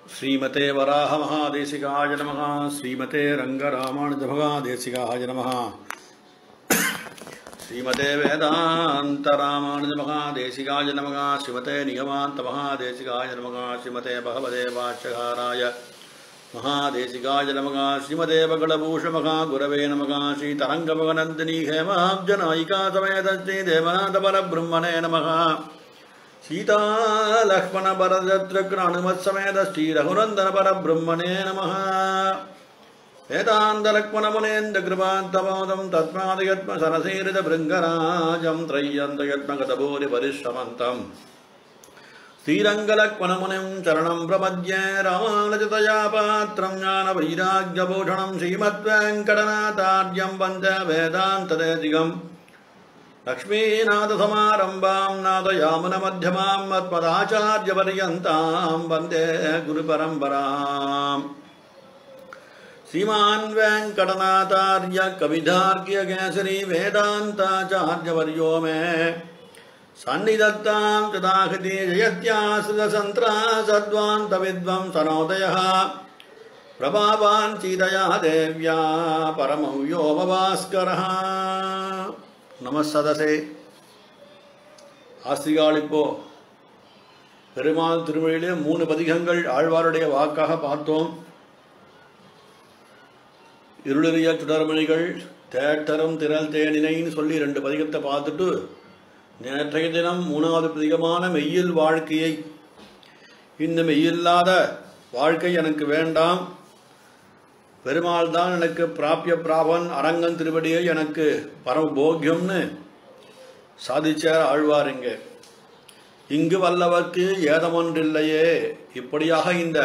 श्रीमते वराहमहादेशिकाय नमः श्रीमते रङ्गरामानुजभगादेशिकाय नमः श्रीमते वेदान्तरामानुजमहादेशिकाय नमः श्रीमते निगमान्तमहादेशिकाय नमः श्रीमते भगवते वाच्यकाराय महादेशिकाय नमः श्रीमते बगलभूषमहागुरवे नमः श्रीतरङ्गमगनन्दिनी हेमाब्जनायिका समेत श्रीदेवनाथपरब्रह्मणे नमः सीतालक्ष्मणभरतृग्नानुमत्समेत श्रीरघुनन्दनपरब्रह्मणे नमः वेदान्तलक्ष्मणमुनेन्द्रकृपान्तमोदं तस्मादयत्मसरसीरितभृङ्गराजं त्रय्यन्तयत्नगतभूरिपरिश्रमन्तम् श्रीरङ्गलक्ष्मणमुनिं चरणं प्रपद्ये रामानुजतया पात्रं ज्ञानवैराग्यभूषणं श्रीमद्वेङ्कटनाथार्यं वन्दे वेदान्तदेशिकम् लक्ष्मीनाथसमारम्भां नादयामुनमध्यमां मत्पदाचार्यपर्यन्तां वन्दे गुरुपरम्पराम् श्रीमान् वेङ्कटनाथार्य कविधार्घ्यकेसरी वेदान्ताचार्यवर्यो मे सन्निधत्तां तदाहृति जयत्याश्रितसन्त्रासद्वान्तविद्वं सनोदयः प्रभावान् सीतया देव्या परमव्यो भास्करः நமசதசே ஆஸ்திகால் இப்போ பெருமாள் திருமொழியிலே மூணு பதிகங்கள் ஆழ்வாருடைய வாக்காக பார்த்தோம் இருளறிய சுடர்மணிகள் தேட்டரும் திரள் தேனினைன்னு சொல்லி ரெண்டு பதிகத்தை பார்த்துட்டு நேற்றைய தினம் மூணாவது பதிகமான மெய்யில் வாழ்க்கையை இந்த மெய்யில்லாத வாழ்க்கை எனக்கு வேண்டாம் பெருமாள் தான் எனக்கு பிராபிய பிராபன் அரங்கன் திருவடியை எனக்கு பரம போக்கியம்னு சாதிச்சார் ஆழ்வார் இங்கே இங்கு வல்லவர்க்கு ஏதமொன்றில்லையே இப்படியாக இந்த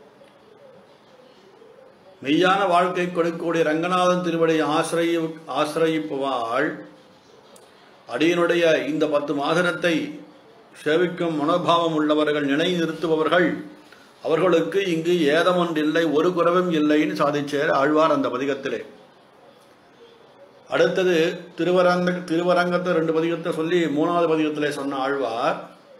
மெய்யான வாழ்க்கை கொடுக்கக்கூடிய ரங்கநாதன் திருவடி ஆசிரிய ஆசிரயிப்புவாள் அடியனுடைய இந்த பத்து மாதனத்தை சேவிக்கும் மனோபாவம் உள்ளவர்கள் நினை நிறுத்துபவர்கள் அவர்களுக்கு இங்கு ஏதமொன்றில்லை ஒரு குறவும் இல்லைன்னு சாதிச்சார் ஆழ்வார் அந்த பதிகத்திலே அடுத்தது திருவரங்க திருவரங்கத்தை ரெண்டு பதிகத்தை சொல்லி மூணாவது பதிகத்திலே சொன்ன ஆழ்வார்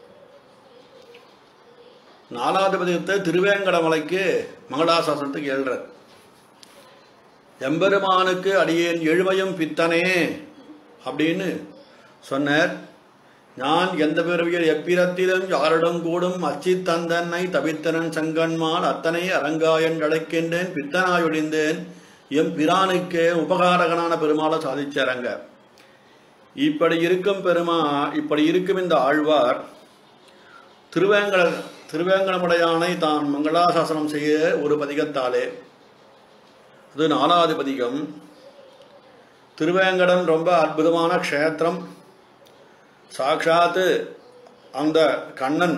நாலாவது பதிகத்தை திருவேங்கடமலைக்கு மங்களாசாசனத்துக்கு எழுறார் எம்பெருமானுக்கு அடியேன் எழுமையும் பித்தனே அப்படின்னு சொன்னார் நான் எந்த பிறவியில் எப்பிரத்திலும் யாரிடம் கூடும் அச்சித்தந்தன்னை தவித்தனன் சங்கன்மால் அத்தனை அரங்காயன் அழைக்கின்றேன் பித்தனாய் ஒழிந்தேன் எம் பிரானுக்கே உபகாரகனான பெருமாளை சாதிச்சாரங்க இப்படி இருக்கும் பெருமா இப்படி இருக்கும் இந்த ஆழ்வார் திருவேங்கட திருவேங்கடமுடையானை தான் மங்களாசாசனம் செய்ய ஒரு பதிகத்தாலே அது நாலாவது பதிகம் திருவேங்கடம் ரொம்ப அற்புதமான க்ஷேத்திரம் சாட்சாத்து அந்த கண்ணன்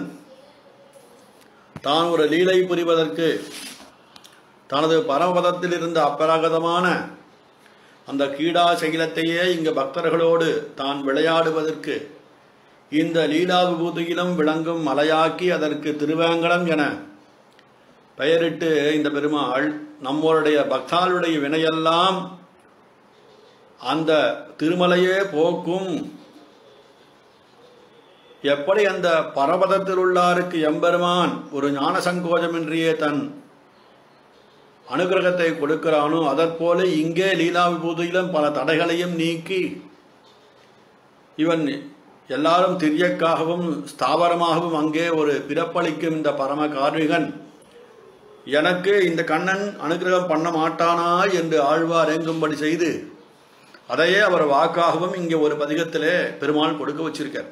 தான் ஒரு லீலை புரிவதற்கு தனது பரமபதத்தில் இருந்த அபராகதமான அந்த கீடா சகிலத்தையே இங்கு பக்தர்களோடு தான் விளையாடுவதற்கு இந்த லீலா விபூதியிலும் விளங்கும் மலையாக்கி அதற்கு திருவேங்கடம் என பெயரிட்டு இந்த பெருமாள் நம்மளுடைய பக்தாளுடைய வினையெல்லாம் அந்த திருமலையே போக்கும் எப்படி அந்த பரபதத்தில் உள்ளாருக்கு எம்பெருமான் ஒரு ஞான சங்கோஜமின்றியே தன் அனுகிரகத்தை கொடுக்கிறானோ அதற்போல இங்கே லீலா விபூதியிலும் பல தடைகளையும் நீக்கி இவன் எல்லாரும் திரியக்காகவும் ஸ்தாவரமாகவும் அங்கே ஒரு பிறப்பளிக்கும் இந்த பரம கார்மிகன் எனக்கு இந்த கண்ணன் அனுகிரகம் பண்ண மாட்டானா என்று ஆழ்வார் எங்கும்படி செய்து அதையே அவர் வாக்காகவும் இங்கே ஒரு பதிகத்திலே பெருமாள் கொடுக்க வச்சிருக்கார்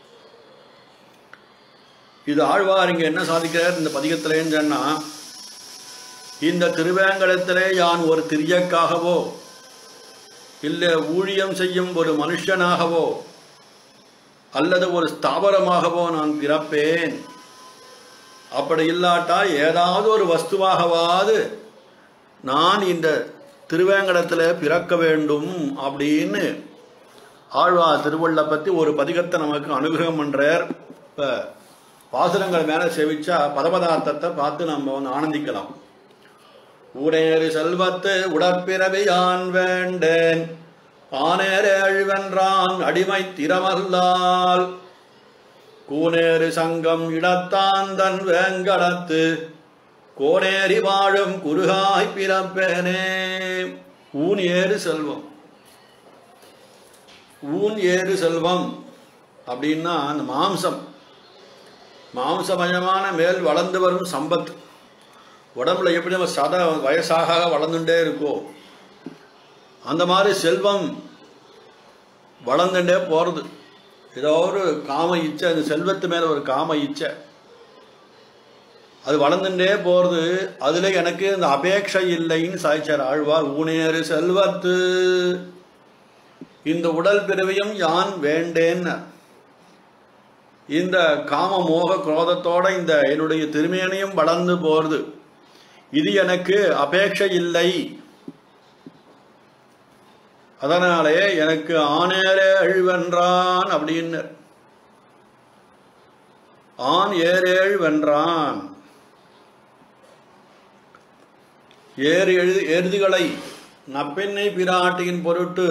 இது ஆழ்வார் இங்க என்ன சாதிக்கிறார் இந்த பதிகத்திலேன்னு சொன்னா இந்த திருவேங்கடத்திலே யான் ஒரு திரியக்காகவோ இல்லை ஊழியம் செய்யும் ஒரு மனுஷனாகவோ அல்லது ஒரு ஸ்தாபரமாகவோ நான் பிறப்பேன் அப்படி இல்லாட்டா ஏதாவது ஒரு வஸ்துவாகவாது நான் இந்த திருவேங்கடத்தில் பிறக்க வேண்டும் அப்படின்னு ஆழ்வார் திருவள்ள பற்றி ஒரு பதிகத்தை நமக்கு அனுகிரகம் பண்றார் இப்போ பாசுரங்கள் மேலே செவிச்சா பதபதார்த்தத்தை பார்த்து நம்ம வந்து ஆனந்திக்கலாம் ஊரேறு செல்வத்து உடற்பிறவியான் வேண்டேன் ஆனேரே அழிவென்றான் அடிமை திறமல்லால் கூனேறு சங்கம் இடத்தான் தன் வேங்கடத்து கோனேறி வாழும் குருகாய் பிறப்பேனே ஊன் ஏறு செல்வம் ஊன் ஏறு செல்வம் அப்படின்னா அந்த மாம்சம் மாம்சமயமான மேல் வளர்ந்து வரும் சம்பத் உடம்புல எப்படி நம்ம சத வயசாக வளர்ந்துட்டே இருக்கோ அந்த மாதிரி செல்வம் வளர்ந்துட்டே போகிறது ஏதோ ஒரு காம இச்சை அந்த செல்வத்து மேலே ஒரு காம இச்சை அது வளர்ந்துட்டே போகிறது அதில் எனக்கு இந்த அபேட்சை இல்லைன்னு சாய்ச்சார் ஆழ்வார் ஊனேறு செல்வத்து இந்த உடல் பிறவியும் யான் வேண்டேன்னு இந்த காம மோக குரோதத்தோட இந்த என்னுடைய திருமேனியும் வளர்ந்து போறது இது எனக்கு அபேட்சை இல்லை அதனாலே எனக்கு ஆனேரே அழிவென்றான் அப்படின்னு ஆண் ஏரேழ் வென்றான் ஏறு எழுது எருதுகளை நப்பெண்ணை பிராட்டியின் பொருட்டு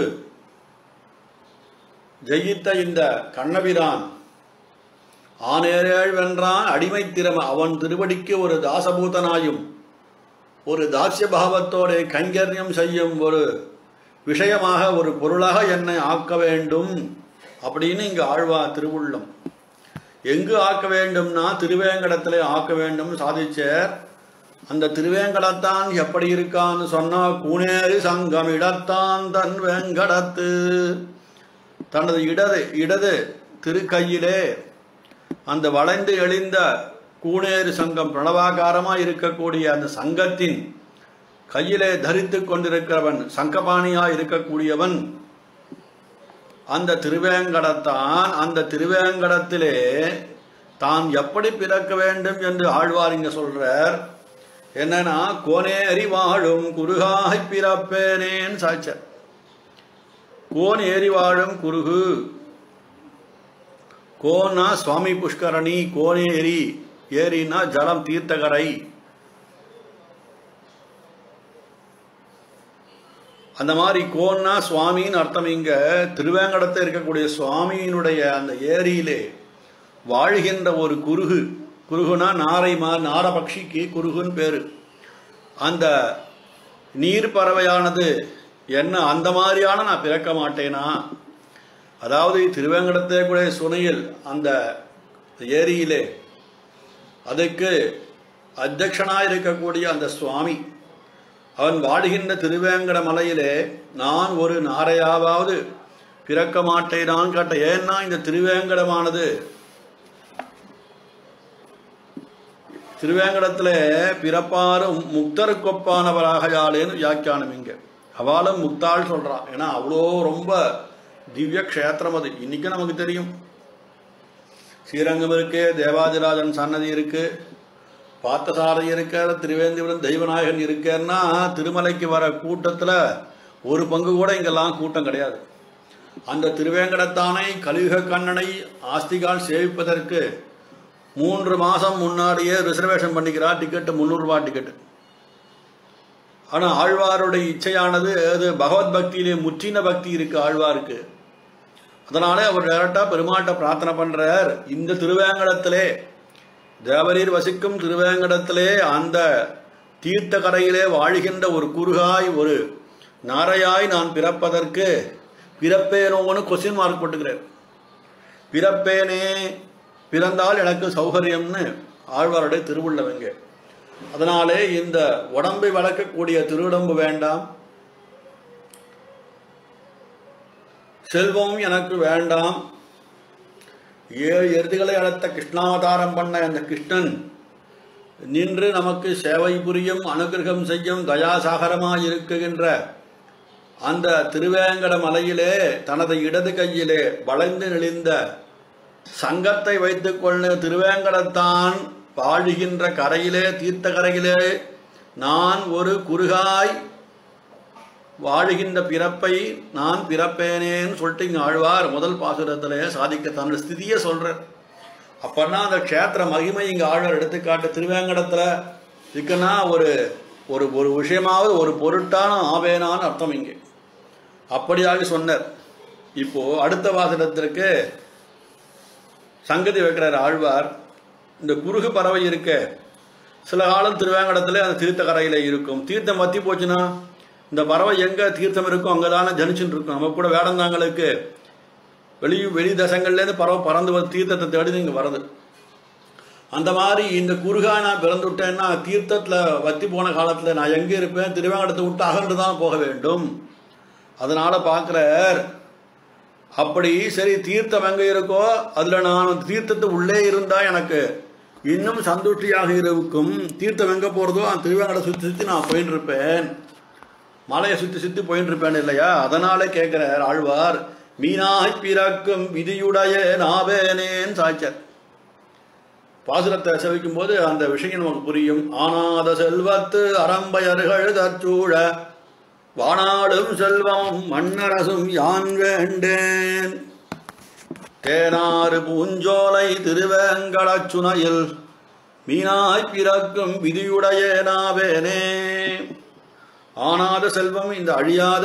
ஜெயித்த இந்த கண்ணபிரான் ஆனேரேழ் வென்றான் அடிமை திறம அவன் திருவடிக்கு ஒரு தாசபூதனாயும் ஒரு தாசிய பாவத்தோட கைங்கரியம் செய்யும் ஒரு விஷயமாக ஒரு பொருளாக என்னை ஆக்க வேண்டும் அப்படின்னு இங்கு ஆழ்வா திருவுள்ளம் எங்கு ஆக்க வேண்டும்னா திருவேங்கடத்திலே ஆக்க வேண்டும் சாதிச்சார் அந்த திருவேங்கடத்தான் எப்படி இருக்கான்னு சொன்னா கூனேறு சங்கம் இடத்தான் தன் வேங்கடத்து தனது இடது இடது திருக்கையிலே அந்த வளைந்து எழுந்த கூனேறு சங்கம் பிரணவாகாரமா இருக்கக்கூடிய அந்த சங்கத்தின் கையிலே தரித்து கொண்டிருக்கிறவன் சங்கபாணியா இருக்கக்கூடியவன் அந்த திருவேங்கடத்தான் அந்த திருவேங்கடத்திலே தான் எப்படி பிறக்க வேண்டும் என்று ஆழ்வார் இங்க சொல்றார் என்னன்னா கோனேறி வாழும் குருகாய் பிறப்பேனேன்னு சாய்ச்சார் கோன் ஏறி வாழும் குருகு கோனா சுவாமி புஷ்கரணி கோனேரி ஏரினா ஜலம் தீர்த்தகரை அந்த மாதிரி கோன்னா சுவாமின்னு அர்த்தம் இங்க திருவேங்கடத்தில் இருக்கக்கூடிய சுவாமியினுடைய அந்த ஏரியிலே வாழ்கின்ற ஒரு குருகு குருகுனா நாரை மா நாரபக்ஷிக்கு குருகுன்னு பேரு அந்த நீர் பறவையானது என்ன அந்த மாதிரியான நான் பிறக்க மாட்டேனா அதாவது திருவேங்கடத்தை கூட சுனையில் அந்த ஏரியிலே அதுக்கு அத்தியக்ஷனாக இருக்கக்கூடிய அந்த சுவாமி அவன் வாடுகின்ற திருவேங்கட மலையிலே நான் ஒரு நாரையாவது பிறக்க மாட்டேனான்னு கேட்ட ஏன்னா இந்த திருவேங்கடமானது திருவேங்கடத்தில் பிறப்பாரும் முக்தருக்கொப்பானவராக யாழேன்னு வியாக்கியானம் இங்க அவளும் முக்தாள் சொல்றான் ஏன்னா அவ்வளோ ரொம்ப திவ்ய க்ஷேத்திரம் அது இன்னைக்கு நமக்கு தெரியும் ஸ்ரீரங்கம் இருக்கு தேவாதிராஜன் சன்னதி இருக்கு பார்த்தசாரதி இருக்கார் திருவேந்திபுரம் தெய்வநாயகன் இருக்காருன்னா திருமலைக்கு வர கூட்டத்தில் ஒரு பங்கு கூட இங்கெல்லாம் கூட்டம் கிடையாது அந்த திருவேங்கடத்தானை கலியுக கண்ணனை ஆஸ்திகால் சேவிப்பதற்கு மூன்று மாதம் முன்னாடியே ரிசர்வேஷன் பண்ணிக்கிறார் டிக்கெட்டு முந்நூறுரூவா டிக்கெட்டு ஆனால் ஆழ்வாருடைய இச்சையானது அது பகவத் பக்தியிலே முற்றின பக்தி இருக்கு ஆழ்வாருக்கு அதனாலே அவர் டேரக்டா பெருமாட்ட பிரார்த்தனை பண்றார் இந்த திருவேங்கடத்திலே தேவரீர் வசிக்கும் திருவேங்கடத்திலே அந்த தீர்த்த கரையிலே வாழ்கின்ற ஒரு குறுகாய் ஒரு நாரையாய் நான் பிறப்பதற்கு பிறப்பேனோன்னு கொஸ்டின் மார்க் போட்டுக்கிறேன் பிறப்பேனே பிறந்தால் எனக்கு சௌகரியம்னு ஆழ்வாருடைய திருவுள்ளவங்க அதனாலே இந்த உடம்பை வளர்க்கக்கூடிய திருவுடம்பு வேண்டாம் செல்வம் எனக்கு வேண்டாம் ஏழு எருதுகளை அழைத்த கிருஷ்ணாவதாரம் பண்ண அந்த கிருஷ்ணன் நின்று நமக்கு சேவை புரியும் அனுகிரகம் செய்யும் தயாசாகரமாய் இருக்குகின்ற அந்த திருவேங்கட மலையிலே தனது இடது கையிலே வளைந்து நெளிந்த சங்கத்தை வைத்துக்கொள்ள திருவேங்கடத்தான் வாழுகின்ற கரையிலே தீர்த்த கரையிலே நான் ஒரு குறுகாய் வாழுகின்ற பிறப்பை நான் பிறப்பேனேன்னு சொல்லிட்டு இங்க ஆழ்வார் முதல் பாசுரத்திலே சாதிக்க தன்னோட ஸ்திதியை சொல்றார் அப்பன்னா அந்த க்ஷேத்திர மகிமை இங்க ஆழ்வார் எடுத்துக்காட்டு திருவேங்கடத்துல இருக்குன்னா ஒரு ஒரு ஒரு விஷயமாவது ஒரு பொருட்டான ஆவேனான்னு அர்த்தம் இங்கே அப்படியாக சொன்னார் இப்போ அடுத்த வாசகத்திற்கு சங்கதி வைக்கிறார் ஆழ்வார் இந்த குறுகு பறவை இருக்க சில காலம் திருவேங்கடத்துல அந்த தீர்த்த கரையில இருக்கும் தீர்த்தம் வத்தி போச்சுன்னா இந்த பறவை எங்க தீர்த்தம் இருக்கும் அங்கதானே ஜனிச்சுட்டு இருக்கும் நம்ம கூட வேடந்தாங்களுக்கு வெளி வெளி தேசங்கள்லேருந்து பறவை பறந்து வந்து தீர்த்தத்தை தேடி இங்கே வருது அந்த மாதிரி இந்த குறுகா நான் பிறந்துவிட்டேன்னா தீர்த்தத்தில் வத்தி போன காலத்தில் நான் எங்கே இருப்பேன் திருவேங்கடத்தை விட்டு அகன்று தான் போக வேண்டும் அதனால பார்க்குறார் அப்படி சரி தீர்த்தம் எங்கே இருக்கோ அதில் நான் தீர்த்தத்தை உள்ளே இருந்தால் எனக்கு இன்னும் சந்துஷ்டியாக இருக்கும் தீர்த்தம் எங்கே போகிறதோ அந்த திருவேங்கடை சுற்றி சுற்றி நான் போயின்னு இருப்பேன் மலையை சுற்றி சுற்றி போயின்னு இருப்பேன் இல்லையா அதனால கேட்கிறார் ஆழ்வார் மீனாய் பிறக்கும் விதியுடைய நாவேனேன் சாய்ச்சர் பாசுரத்தை செவிக்கும் போது அந்த விஷயம் நமக்கு புரியும் ஆனாத செல்வத்து அறம்பயர்கள் தற்சூழ வானாடும் செல்வம் மன்னரசும் யான் வேண்டேன் தேனாறு பூஞ்சோலை திருவேங்கடச்சுனையில் மீனாய் பிறக்கும் விதியுடைய நாவேனே ஆனாத செல்வம் இந்த அழியாத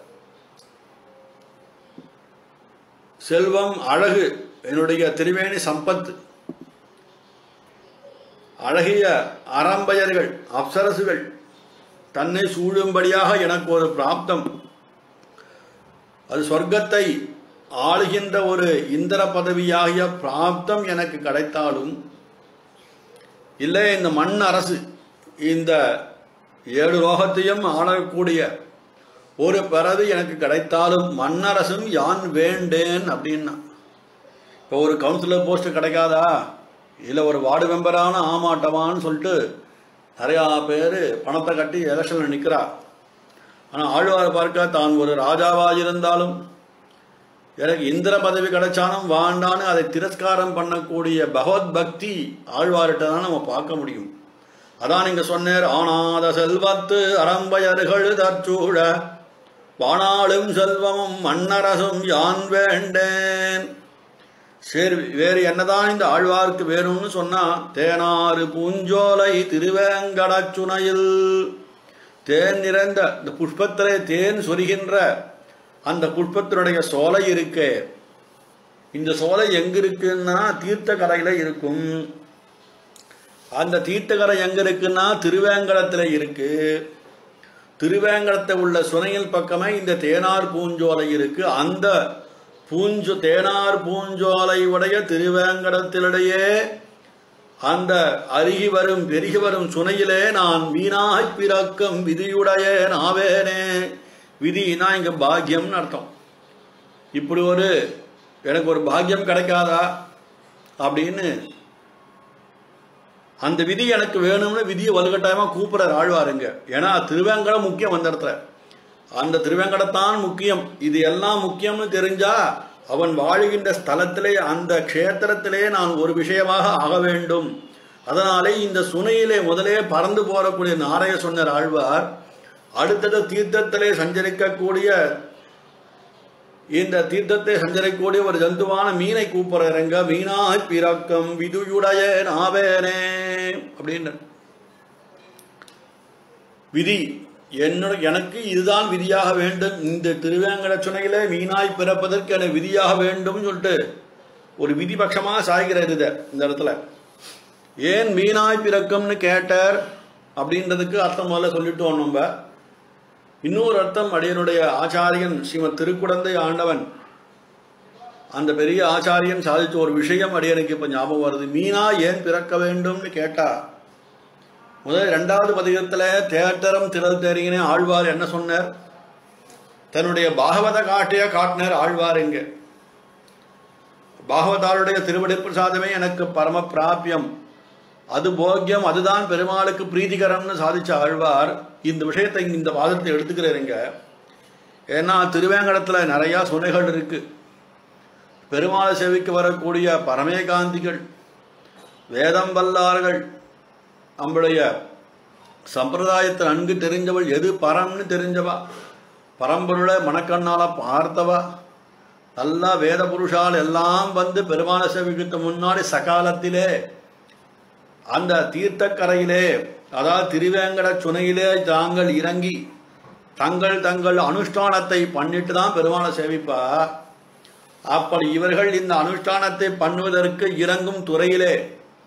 செல்வம் அழகு என்னுடைய திருவேணி சம்பத் அழகிய அறம்பயர்கள் அப்சரசுகள் தன்னை சூழும்படியாக எனக்கு ஒரு பிராப்தம் அது சொர்க்கத்தை ஆளுகின்ற ஒரு இந்திர பதவியாகிய பிராப்தம் எனக்கு கிடைத்தாலும் இல்லை இந்த மண் அரசு இந்த ஏழு லோகத்தையும் ஆளக்கூடிய ஒரு பிறவி எனக்கு கிடைத்தாலும் மண்ணரசும் யான் வேண்டேன் அப்படின்னா இப்போ ஒரு கவுன்சிலர் போஸ்ட் கிடைக்காதா இல்லை ஒரு வார்டு மெம்பரான ஆமாட்டவான்னு சொல்லிட்டு நிறையா பேர் பணத்தை கட்டி எலெக்ஷனில் நிற்கிறா ஆனால் ஆழ்வார் பார்க்க தான் ஒரு ராஜாவாக இருந்தாலும் எனக்கு இந்திர பதவி கிடைச்சாலும் வாண்டான்னு அதை திரஸ்காரம் பண்ணக்கூடிய பகவத் பக்தி ஆழ்வார்கிட்ட தான் நம்ம பார்க்க முடியும் அதான் நீங்க சொன்னேர் ஆனாத செல்வத்து அறம்பயர்கள் தற்சூழ வாணாளும் செல்வமும் மன்னரசும் யான் வேண்டேன் சரி வேறு என்னதான் இந்த ஆழ்வார்க்கு வேணும்னு சொன்னா தேனாறு பூஞ்சோலை திருவேங்கடச்சுனையில் தேன் நிறைந்த இந்த புஷ்பத்திலே தேன் சொரிகின்ற அந்த புஷ்பத்தினுடைய சோலை இருக்கே இந்த சோலை எங்க இருக்குன்னா தீர்த்த கரையில இருக்கும் அந்த தீர்த்தகரை எங்க இருக்குன்னா திருவேங்கடத்துல இருக்கு திருவேங்கடத்தை உள்ள சுனையில் பக்கமே இந்த தேனார் பூஞ்சோலை இருக்கு அந்த பூஞ்சு தேனார் பூஞ்சோலை உடைய திருவேங்கடத்திலிடையே அந்த அருகி வரும் பெருகி வரும் சுனையிலே நான் வீணாய் பிறக்கும் விதியுடைய நாவேனே விதினா இங்க பாக்கியம்னு அர்த்தம் இப்படி ஒரு எனக்கு ஒரு பாக்கியம் கிடைக்காதா அப்படின்னு அந்த விதி எனக்கு வேணும்னு விதியை வலுக்கட்டாயமா கூப்பிடுற ஆழ்வாருங்க ஏன்னா திருவேங்கடம் முக்கியம் அந்த இடத்துல அந்த திருவேங்கடத்தான் முக்கியம் இது எல்லாம் முக்கியம்னு தெரிஞ்சா அவன் வாழுகின்ற ஸ்தலத்திலே அந்த க்ஷேத்திரத்திலே நான் ஒரு விஷயமாக ஆக வேண்டும் அதனாலே இந்த சுனையிலே முதலே பறந்து போறக்கூடிய நாரைய சொன்ன ஆழ்வார் அடுத்தது தீர்த்தத்திலே சஞ்சரிக்கக்கூடிய இந்த தீர்த்தத்தை சஞ்சரிக்கக்கூடிய ஒரு ஜந்துவான மீனை கூப்பிடுறங்க மீனாய் பிறக்கம் விதுயுடைய நாவேனே அப்படின்னு விதி என்னோட எனக்கு இதுதான் விதியாக வேண்டும் இந்த திருவேங்கட சுனையிலே மீனாய் பிறப்பதற்கு என விதியாக வேண்டும் சொல்லிட்டு ஒரு விதிபட்சமாக சாய்கிறது இதை இந்த இடத்துல ஏன் மீனாய் பிறக்கம்னு கேட்டார் அப்படின்றதுக்கு அர்த்தம் முதல்ல சொல்லிட்டோம் நம்ம இன்னொரு அர்த்தம் அடியனுடைய ஆச்சாரியன் ஸ்ரீமத் திருக்குடந்தை ஆண்டவன் அந்த பெரிய ஆச்சாரியன் சாதிச்ச ஒரு விஷயம் அடியனுக்கு இப்ப ஞாபகம் வருது மீனா ஏன் பிறக்க வேண்டும்னு கேட்டா முதல் இரண்டாவது பதிகத்துல தேட்டரம் திரள் தெரியினே ஆழ்வார் என்ன சொன்னார் தன்னுடைய பாகவத காட்டிய காட்டினார் ஆழ்வார் இங்க பாகவதாருடைய திருவடி பிரசாதமே எனக்கு பரம பிராபியம் அது போக்கியம் அதுதான் பெருமாளுக்கு பிரீதிகரம்னு சாதிச்ச ஆழ்வார் இந்த விஷயத்தை இங்க இந்த வாதத்தை எடுத்துக்கிறீங்க ஏன்னா திருவேங்கடத்துல நிறைய சுனைகள் இருக்கு பெருமாளை சேவிக்கு வரக்கூடிய பரமேகாந்திகள் வேதம் வல்லார்கள் நம்முடைய சம்பிரதாயத்தை நன்கு தெரிஞ்சவள் எது பரம்னு தெரிஞ்சவா பரம்பொருளை மனக்கண்ணால பார்த்தவா நல்லா வேத புருஷால் எல்லாம் வந்து பெருமாளை சேவிக்கு முன்னாடி சகாலத்திலே அந்த தீர்த்தக்கரையிலே அதாவது திருவேங்கட சுனையிலே தாங்கள் இறங்கி தங்கள் தங்கள் அனுஷ்டானத்தை பண்ணிட்டு தான் பெருமாளை சேவிப்பா அப்படி இவர்கள் இந்த அனுஷ்டானத்தை பண்ணுவதற்கு இறங்கும் துறையிலே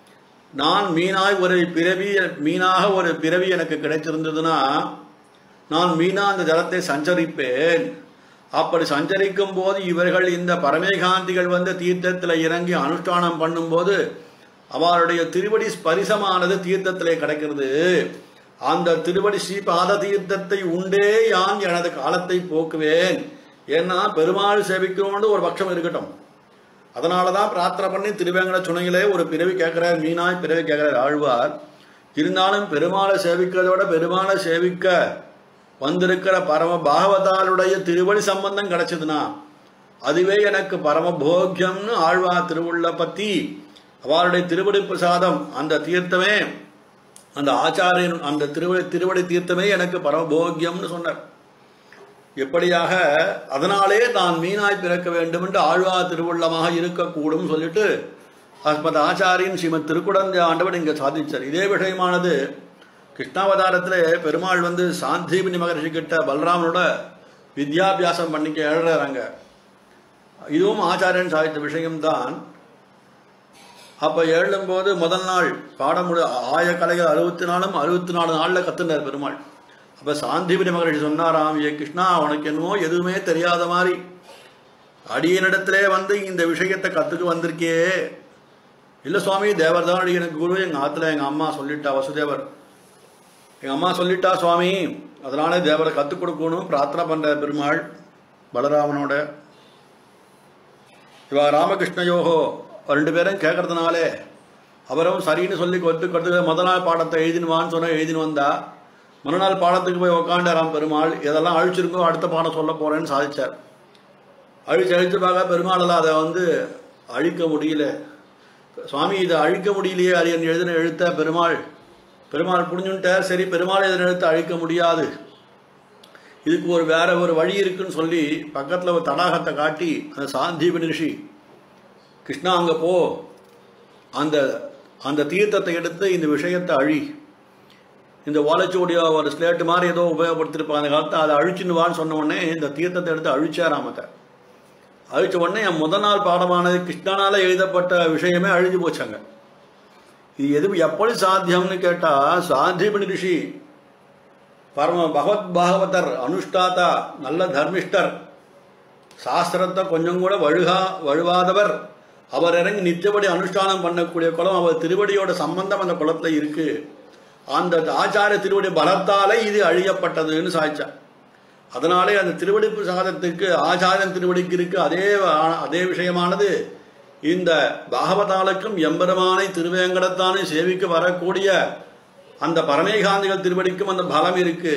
நான் மீனாய் ஒரு பிறவி மீனாக ஒரு பிறவி எனக்கு கிடைத்திருந்ததுன்னா நான் மீனா அந்த ஜலத்தை சஞ்சரிப்பேன் அப்படி சஞ்சரிக்கும் போது இவர்கள் இந்த பரமேகாந்திகள் வந்து தீர்த்தத்தில் இறங்கி அனுஷ்டானம் பண்ணும்போது அவருடைய திருவடி ஸ்பரிசமானது தீர்த்தத்திலே கிடைக்கிறது அந்த திருவடி ஸ்ரீபாத தீர்த்தத்தை உண்டே யான் எனது காலத்தை போக்குவேன் ஏன்னா பெருமாள் சேவிக்கணும்னு ஒரு பட்சம் இருக்கட்டும் அதனால தான் பிரார்த்தனை பண்ணி திருவேங்கட சுனையிலே ஒரு பிறவி கேட்கிறார் மீனாய் பிறவி கேட்கிறார் ஆழ்வார் இருந்தாலும் பெருமாளை சேவிக்கிறதோட பெருமாளை சேவிக்க வந்திருக்கிற பரம பாகவதாளுடைய திருவடி சம்பந்தம் கிடைச்சதுன்னா அதுவே எனக்கு பரம போக்கியம்னு ஆழ்வார் திருவுள்ள பத்தி அவருடைய திருவடி பிரசாதம் அந்த தீர்த்தமே அந்த ஆச்சாரியன் அந்த திருவடி திருவடி தீர்த்தமே எனக்கு பரமபோக்கியம்னு சொன்னார் எப்படியாக அதனாலே நான் மீனாய் பிறக்க வேண்டும் என்று ஆழ்வா திருவுள்ளமாக இருக்கக்கூடும் சொல்லிட்டு அஸ்மத் ஆச்சாரியன் ஸ்ரீமத் திருக்குடந்த ஆண்டவன் இங்கே சாதிச்சார் இதே விஷயமானது கிருஷ்ணாவதாரத்தில் பெருமாள் வந்து சாந்தீபினி மகர்ஷி கிட்ட பலராமனோட வித்யாபியாசம் பண்ணிக்க எழுறாங்க இதுவும் ஆச்சாரியன் சாதித்த விஷயம்தான் அப்போ எழும்போது முதல் நாள் பாடம் முடி ஆய கலைகள் அறுபத்தி நாலும் அறுபத்தி நாலு நாளில் கத்துனார் பெருமாள் அப்போ சாந்திபுரி மகரிஷி சொன்னாராம் ஏ கிருஷ்ணா உனக்கு என்னவோ எதுவுமே தெரியாத மாதிரி அடியனிடத்திலே வந்து இந்த விஷயத்தை கற்றுக்கு வந்திருக்கே இல்லை சுவாமி தேவர் தான் எனக்கு குரு எங்கள் ஆற்றுல எங்கள் அம்மா சொல்லிட்டா வசுதேவர் எங்கள் அம்மா சொல்லிட்டா சுவாமி அதனால தேவரை கற்றுக் கொடுக்கணும் பிரார்த்தனை பண்ணுற பெருமாள் பலராமனோட இவா ராமகிருஷ்ணயோகோ ரெண்டு பேரும் கேட்கறதுனாலே அவரும் சரின்னு சொல்லி கொத்து கொத்து முதல் நாள் பாடத்தை எழுதினுவான்னு சொன்னால் எழுதினு வந்தா மறுநாள் பாடத்துக்கு போய் உக்காண்டாராம் பெருமாள் இதெல்லாம் அழிச்சிருக்கோ அடுத்த பாடம் சொல்ல போறேன்னு சாதிச்சார் அழிச்சு அழிச்சு பார்க்க பெருமாளால் அதை வந்து அழிக்க முடியல சுவாமி இதை அழிக்க முடியலையே அரியன் எழுதின எழுத்த பெருமாள் பெருமாள் புரிஞ்சுட்டார் சரி பெருமாள் இதனை எழுத்து அழிக்க முடியாது இதுக்கு ஒரு வேற ஒரு வழி இருக்குன்னு சொல்லி பக்கத்தில் ஒரு தடாகத்தை காட்டி அந்த சாந்தீப ரிஷி கிருஷ்ணா அங்கே போ அந்த அந்த தீர்த்தத்தை எடுத்து இந்த விஷயத்தை அழி இந்த ஓலைச்சுவடியோ ஒரு ஸ்லேட்டு மாதிரி ஏதோ உபயோகப்படுத்திருப்பாங்க அந்த காலத்தை அதை அழிச்சுன்னு வான்னு சொன்ன உடனே இந்த தீர்த்தத்தை எடுத்து அழிச்சாராமத்தை அழிச்ச உடனே என் முதல் நாள் பாடமானது கிருஷ்ணனால எழுதப்பட்ட விஷயமே அழிஞ்சு போச்சாங்க இது எது எப்படி சாத்தியம்னு கேட்டா சாந்திபனி ரிஷி பரம பகவத் பாகவதர் அனுஷ்டாதா நல்ல தர்மிஷ்டர் சாஸ்திரத்தை கொஞ்சம் கூட வழுகா வழுவாதவர் அவர் இறங்கி நித்தியபடி அனுஷ்டானம் பண்ணக்கூடிய குலம் அவர் திருவடியோட சம்பந்தம் அந்த குலத்துல இருக்கு அந்த ஆச்சார திருவடி பலத்தாலே இது அழியப்பட்டதுன்னு சாய்ச்சா அதனாலே அந்த திருவடி பிரசாதத்துக்கு ஆச்சாரியன் திருவடிக்கு இருக்கு அதே அதே விஷயமானது இந்த பாகவதாளுக்கும் எம்பெருமானை திருவேங்கடத்தானே சேவிக்க வரக்கூடிய அந்த பரமேகாந்திகள் திருவடிக்கும் அந்த பலம் இருக்கு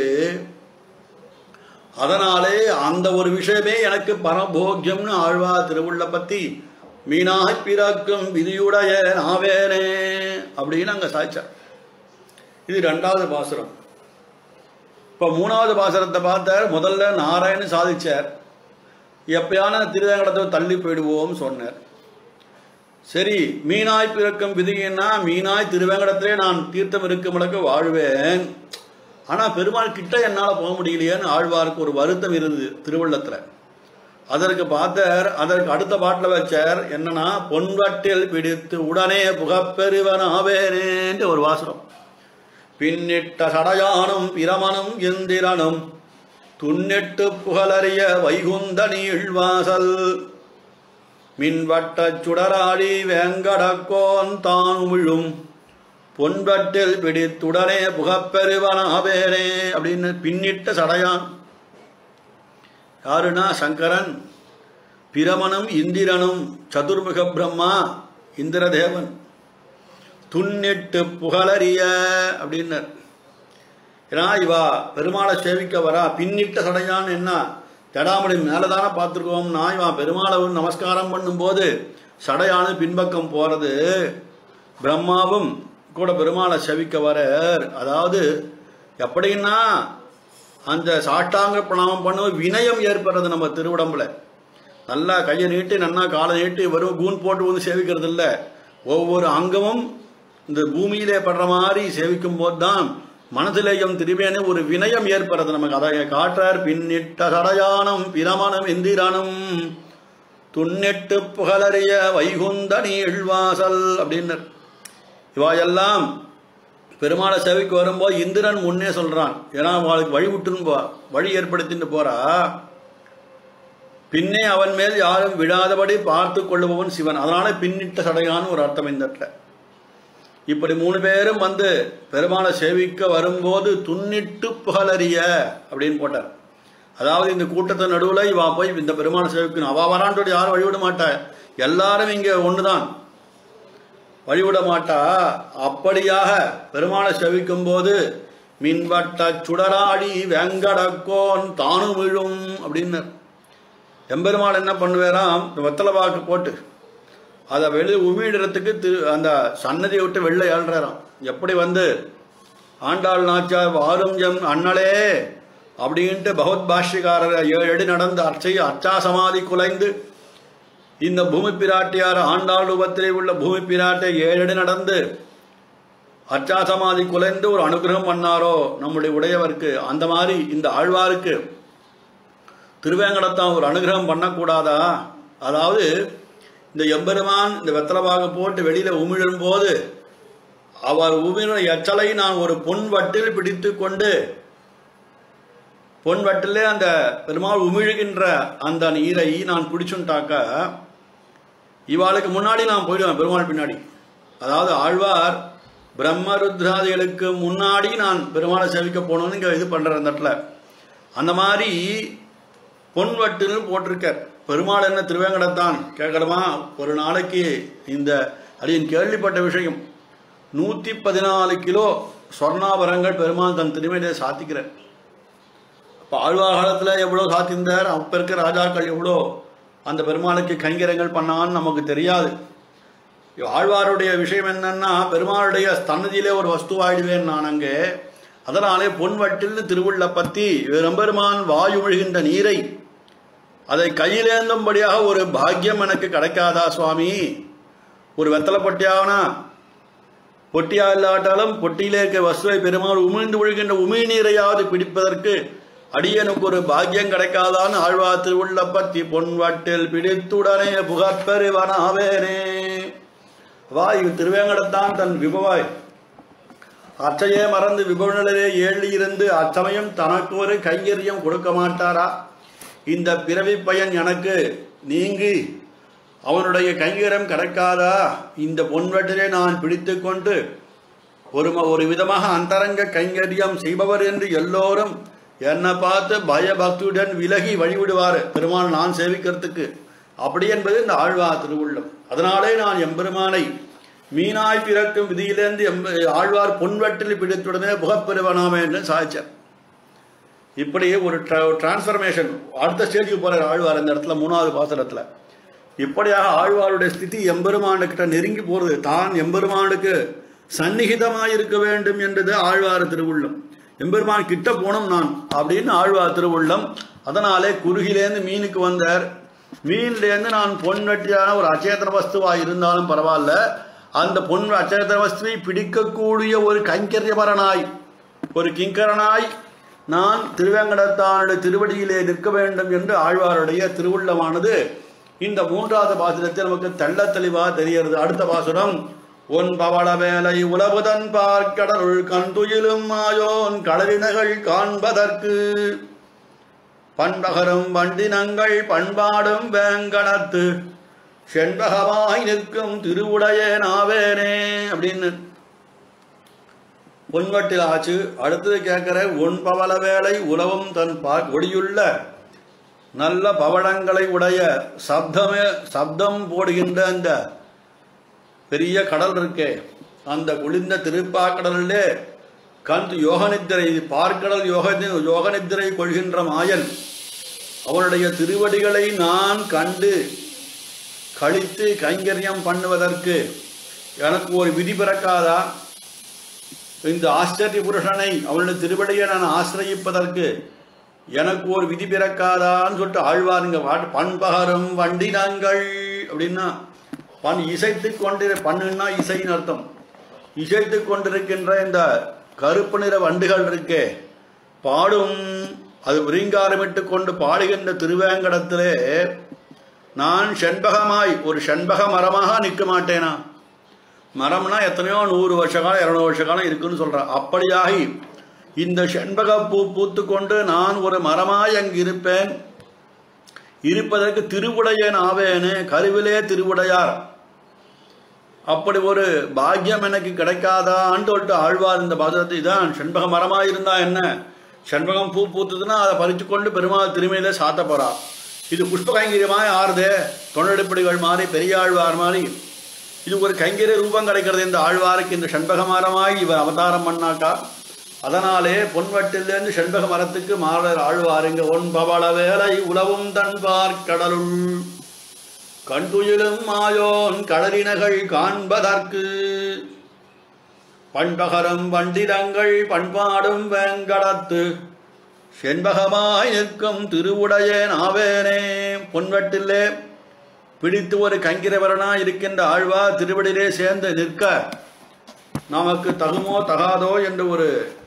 அதனாலே அந்த ஒரு விஷயமே எனக்கு பரபோக்கியம்னு ஆழ்வா திருவுள்ள பத்தி மீனாய் பிறக்கும் விதியுடைய நாவேனே அப்படின்னு அங்க சாய்ச்சார் இது ரெண்டாவது பாசுரம் இப்போ மூணாவது பாசுரத்தை பார்த்தார் முதல்ல நாராயணன் சாதிச்சார் எப்பயான திருவேங்கடத்தை தள்ளி போயிடுவோம் சொன்னார் சரி மீனாய் பிறக்கும் விதின்னா மீனாய் திருவேங்கடத்திலே நான் தீர்த்தம் இருக்கும் அளவுக்கு வாழ்வேன் ஆனால் பெருமாள் கிட்ட என்னால் போக முடியலையேன்னு ஆழ்வாருக்கு ஒரு வருத்தம் இருந்தது திருவள்ளத்தில் அதற்கு பார்த்தார் அதற்கு அடுத்த பாட்டில் வச்சார் என்னன்னா பொன்வட்டில் பிடித்து உடனே புகப்பெருவன் ஆவேனேன்ற ஒரு வாசனம் பின்னிட்ட சடையானும் பிரமனும் எந்திரனும் துண்ணெட்டு புகழறிய வைகுந்த நீழ்வாசல் மின்வட்டச் சுடராடி வேங்கடக்கோன் தான் விழும் பொன்வட்டில் பிடித்துடனே புகப்பெருவனாவேனே அப்படின்னு பின்னிட்ட சடையான் யாருன்னா சங்கரன் பிரமனும் இந்திரனும் சதுர்முக பிரம்மா இந்திரதேவன் துண்ணெட்டு புகழறிய அப்படின்னர் ஏன்னா இவா பெருமாளை சேவிக்க வரா பின்னிட்ட சடையான் என்ன ஜடாமணி மேலே தானே பார்த்துருக்கோம்னா இவன் பெருமாளை வந்து நமஸ்காரம் பண்ணும்போது சடையானு பின்பக்கம் போகிறது பிரம்மாவும் கூட பெருமாளை செவிக்க வரார் அதாவது எப்படின்னா அந்த சாஷ்டாங்க பிரணாமம் பண்ணும் வினயம் ஏற்படுறது நம்ம திருவிடம்புல நல்லா கையை நீட்டி நன்னா காலை நீட்டி வெறும் கூன் போட்டு வந்து சேவிக்கிறது இல்லை ஒவ்வொரு அங்கமும் இந்த பூமியிலே படுற மாதிரி சேவிக்கும் போது தான் மனதிலேயும் திரும்பியான ஒரு வினயம் ஏற்படுறது நமக்கு அதை காற்றார் பின்னிட்ட சடையானம் பிரமணம் எந்திரனும் துண்ணெட்டு புகழறிய வைகுந்த நீழ்வாசல் அப்படின்னர் இவா எல்லாம் பெருமாளை சேவைக்கு வரும்போது இந்திரன் முன்னே சொல்றான் ஏன்னா அவளுக்கு வழி விட்டுன்னு போ வழி ஏற்படுத்திட்டு போறா பின்னே அவன் மேல் யாரும் விழாதபடி பார்த்து கொள்ளுபவன் சிவன் அதனால பின்னிட்ட சடையான்னு ஒரு அர்த்தம் இந்த இடத்துல இப்படி மூணு பேரும் வந்து பெருமாளை சேவிக்க வரும்போது துன்னிட்டு புகழறிய அப்படின்னு போட்டார் அதாவது இந்த கூட்டத்தின் நடுவில் இவா போய் இந்த பெருமாளை சேவிக்கணும் அவ வரான்ட்டு யாரும் வழிவிட மாட்டா எல்லாரும் இங்க ஒண்ணுதான் வழிவிட மாட்டா அப்படியாக பெருமாளை செவிக்கும் போது மின்வட்ட சுடராடி வெங்கடக்கோன் தானு விழும் அப்படின்னு எம்பெருமாள் என்ன பண்ணுவாராம் இந்த வெத்தலை பாக்கு போட்டு அதை வெளியே உமிழிடத்துக்கு திரு அந்த சன்னதியை விட்டு வெளில ஏழ்றாராம் எப்படி வந்து ஆண்டாள் நாச்சார் வாரும் எம் அண்ணலே அப்படின்ட்டு பகவத் பாஷ்யக்காரர் ஏழு அடி நடந்து அர்ச்சை அர்ச்சா சமாதி குலைந்து இந்த பூமி பிராட்டியார் ஆண்டாள் ரூபத்திலே உள்ள பூமி பிராட்டை ஏழடி நடந்து அர்ச்சா சமாதி குலைந்து ஒரு அனுகிரகம் பண்ணாரோ நம்முடைய உடையவருக்கு அந்த மாதிரி இந்த ஆழ்வாருக்கு திருவேங்கடத்தான் ஒரு அனுகிரகம் பண்ணக்கூடாதா அதாவது இந்த எம்பெருமான் இந்த வெத்தலபாக போட்டு வெளியில உமிழும் போது அவர் உமிழ எச்சலை நான் ஒரு பொன் வட்டில் பிடித்து கொண்டு பொன் வட்டிலே அந்த பெருமாள் உமிழுகின்ற அந்த நீரை நான் பிடிச்சுட்டாக்க இவாளுக்கு முன்னாடி நான் போயிடுவேன் பெருமாள் பின்னாடி அதாவது ஆழ்வார் பிரம்மருத்ராதிகளுக்கு முன்னாடி நான் பெருமாளை சேவிக்க போகணும்னு இங்க இது பண்ற அந்த இடத்துல அந்த மாதிரி பொன் வட்டுன்னு போட்டிருக்கார் பெருமாள் என்ன திருவேங்கடத்தான் கேட்கணுமா ஒரு நாளைக்கு இந்த அடியின் கேள்விப்பட்ட விஷயம் நூத்தி பதினாலு கிலோ சொர்ணாபரங்கள் பெருமாள் தன் திருமையிலே சாத்திக்கிறார் இப்போ ஆழ்வார் காலத்தில் எவ்வளோ சாத்தியிருந்தார் அப்போ இருக்கிற ராஜாக்கள் எவ்வளோ அந்த பெருமாளுக்கு கைங்கரங்கள் பண்ணான்னு நமக்கு தெரியாது ஆழ்வாருடைய விஷயம் என்னன்னா பெருமாளுடைய ஸ்தன்னதியிலே ஒரு வஸ்துவாயிடுவேன் நான் அங்கே அதனாலே பொன்வட்டில்னு திருவுள்ள பத்தி வெம்பெருமான் வாயு விழுகின்ற நீரை அதை கையிலேந்தும்படியாக ஒரு பாக்கியம் எனக்கு கிடைக்காதா சுவாமி ஒரு வெத்தலை பொட்டியாவனா பொட்டியா இல்லாட்டாலும் பொட்டியிலே இருக்க வசுவை பெருமாள் உமிழ்ந்து விழுகின்ற உமிழ் நீரையாவது பிடிப்பதற்கு அடியனுக்கு ஒரு பாக்கியம் கிடைக்காதான்னு ஆழ்வா திருவுள்ள பத்தி பொன்வட்டில் பிடித்துடனே புகப்பெருவனாவேனே வா இது திருவேங்கடத்தான் தன் விபவாய் அச்சையே மறந்து விபவனிலே ஏழி இருந்து அச்சமயம் தனக்கு ஒரு கைங்கரியம் கொடுக்க மாட்டாரா இந்த பிறவி பயன் எனக்கு நீங்கி அவனுடைய கைங்கரம் கிடைக்காதா இந்த பொன்வட்டிலே நான் பிடித்து கொண்டு ஒரு ம- ஒரு விதமாக அந்தரங்க கைங்கரியம் செய்பவர் என்று எல்லோரும் என்னை பார்த்து பயபக்தியுடன் விலகி வழிவிடுவார் பெருமாள் நான் சேவிக்கிறதுக்கு அப்படி என்பது இந்த ஆழ்வா திருவுள்ளம் அதனாலே நான் எம்பெருமானை மீனாய் பிறக்கும் விதியிலிருந்து எம்ப ஆழ்வார் பொன்வட்டில் பிடித்துடனே புகப்பெருவனாமே என்று சாய்ச்சார் இப்படி ஒரு டிரான்ஸ்ஃபர்மேஷன் அடுத்த ஸ்டேஜுக்கு போறார் ஆழ்வார் இந்த இடத்துல மூணாவது பாசனத்துல இப்படியாக ஆழ்வாருடைய ஸ்திதி எம்பெருமானுக்கிட்ட நெருங்கி போறது தான் எம்பெருமானுக்கு சந்நிகிதமாய் இருக்க வேண்டும் என்றது ஆழ்வார் திருவுள்ளம் எம்பெருமான் கிட்ட போனோம் நான் அப்படின்னு ஆழ்வார் திருவுள்ளம் அதனாலே குறுகிலேருந்து மீனுக்கு வந்தார் மீன்லேருந்து நான் பொன் வெட்டியான ஒரு அச்சேதன வஸ்துவா இருந்தாலும் பரவாயில்ல அந்த பொன் அச்சேதன வஸ்துவை பிடிக்கக்கூடிய ஒரு கைங்கரியபரனாய் ஒரு கிங்கரனாய் நான் திருவேங்கடத்தானுடைய திருவடியிலே நிற்க வேண்டும் என்று ஆழ்வாருடைய திருவுள்ளமானது இந்த மூன்றாவது பாசுரத்தில் நமக்கு தெள்ள தெளிவா தெரிகிறது அடுத்த பாசுரம் உன் பவள வேலை உலகுதன் பார்க்கடலுள் கண்துயிலும் மாயோன் கடலினகள் காண்பதற்கு பண்பகரும் வண்டினங்கள் பண்பாடும் வேங்கடத்து செண்பகமாய் நிற்கும் திருவுடைய நாவேனே அப்படின்னு பொன்வட்டில் ஆச்சு அடுத்தது கேட்கிற உன் பவள வேலை உலவும் தன் பா ஒளியுள்ள நல்ல பவளங்களை உடைய சப்தமே சப்தம் போடுகின்ற அந்த பெரிய கடல் இருக்கே அந்த குளிர்ந்த திருப்பாக்கடலிலே கந்து யோகநித்திரை பார்க்கடல் யோக யோகநித்திரை கொள்கின்ற மாயன் அவனுடைய திருவடிகளை நான் கண்டு கழித்து கைங்கரியம் பண்ணுவதற்கு எனக்கு ஒரு விதி பிறக்காதா இந்த ஆச்சரிய புருஷனை அவனுடைய திருவடியை நான் ஆசிரயிப்பதற்கு எனக்கு ஒரு விதி பிறக்காதான்னு சொல்லிட்டு ஆழ்வாருங்க பாட்டு பண்பகரும் வண்டினங்கள் அப்படின்னா பண் இசைத்து கொண்டு பண்ணுன்னா இசைன்னு அர்த்தம் இசைத்து கொண்டிருக்கின்ற இந்த கருப்பு நிற வண்டுகள் இருக்கே பாடும் அது விரிங்காரமிட்டு கொண்டு பாடுகின்ற திருவேங்கடத்திலே நான் செண்பகமாய் ஒரு செண்பக மரமாக நிற்க மாட்டேனா மரம்னா எத்தனையோ நூறு வருஷ காலம் இருநூறு வருஷ காலம் இருக்குன்னு சொல்றான் அப்படியாகி இந்த செண்பக பூ பூத்து கொண்டு நான் ஒரு மரமாய் அங்கு இருப்பேன் இருப்பதற்கு திருவுடையன் ஆவேனே கருவிலே திருவுடையார் அப்படி ஒரு பாக்கியம் எனக்கு கிடைக்காதான்னு சொல்லிட்டு ஆழ்வார் இந்த பாதத்தை தான் செண்பக மரமாக இருந்தா என்ன செண்பகம் பூ பூத்துதுன்னா அதை பறித்து கொண்டு பெருமாள் திருமையில சாத்த போறா இது புஷ்ப கைங்கரியமாய் ஆறுதே தொண்டெடுப்படிகள் மாதிரி பெரியாழ்வார் மாதிரி இது ஒரு கைங்கரிய ரூபம் கிடைக்கிறது இந்த ஆழ்வாருக்கு இந்த செண்பக மரமாய் இவர் அவதாரம் பண்ணாக்கா அதனாலே பொன்வட்டிலிருந்து செண்பக மரத்துக்கு மாறர் ஆழ்வாருங்க ஒன் பவள வேலை உலவும் தன்பார் கடலுள் கண்டுயிலும் மாயோன் கடலினகள் காண்பதற்கு பண்பகரம் வண்டிரங்கள் பண்பாடும் வேங்கடத்து செண்பகமாய் நிற்கும் திருவுடையேன் ஆவேனே பொன்வட்டிலே பிடித்து ஒரு கங்கிரவரனா இருக்கின்ற ஆழ்வா திருவடியிலே சேர்ந்து நிற்க நமக்கு தகுமோ தகாதோ என்று ஒரு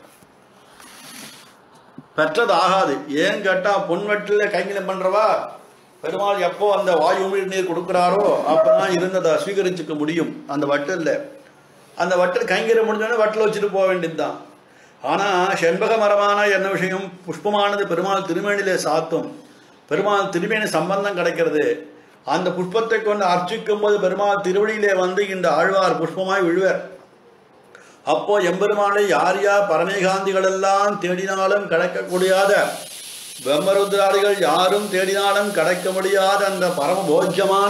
பெற்றது ஆகாது ஏன் கேட்டா பொன்வட்டில கைங்கிலம் பண்றவா பெருமாள் எப்போ அந்த வாயு உமிழ் நீர் கொடுக்குறாரோ அப்பதான் இருந்ததை ஸ்வீகரிச்சுக்க முடியும் அந்த வட்டில் அந்த வட்டில் கைங்கரம் முடிஞ்சோடனே வட்டில் வச்சுட்டு போக வேண்டியதுதான் ஆனா செண்பக மரமான என்ன விஷயம் புஷ்பமானது பெருமாள் திருமேனிலே சாத்தும் பெருமாள் திருமேனி சம்பந்தம் கிடைக்கிறது அந்த புஷ்பத்தை கொண்டு அர்ச்சிக்கும் போது பெருமாள் திருவடியிலே வந்து இந்த ஆழ்வார் புஷ்பமாய் விழுவர் அப்போ எம்பெருமானை யார் யார் பரமேகாந்திகள் எல்லாம் தேடினாலும் கிடைக்கக்கூடியாத பிரம்மருத்ராதிகள் யாரும் தேடினாலும் கிடைக்க முடியாத அந்த பரம போஜ்யமான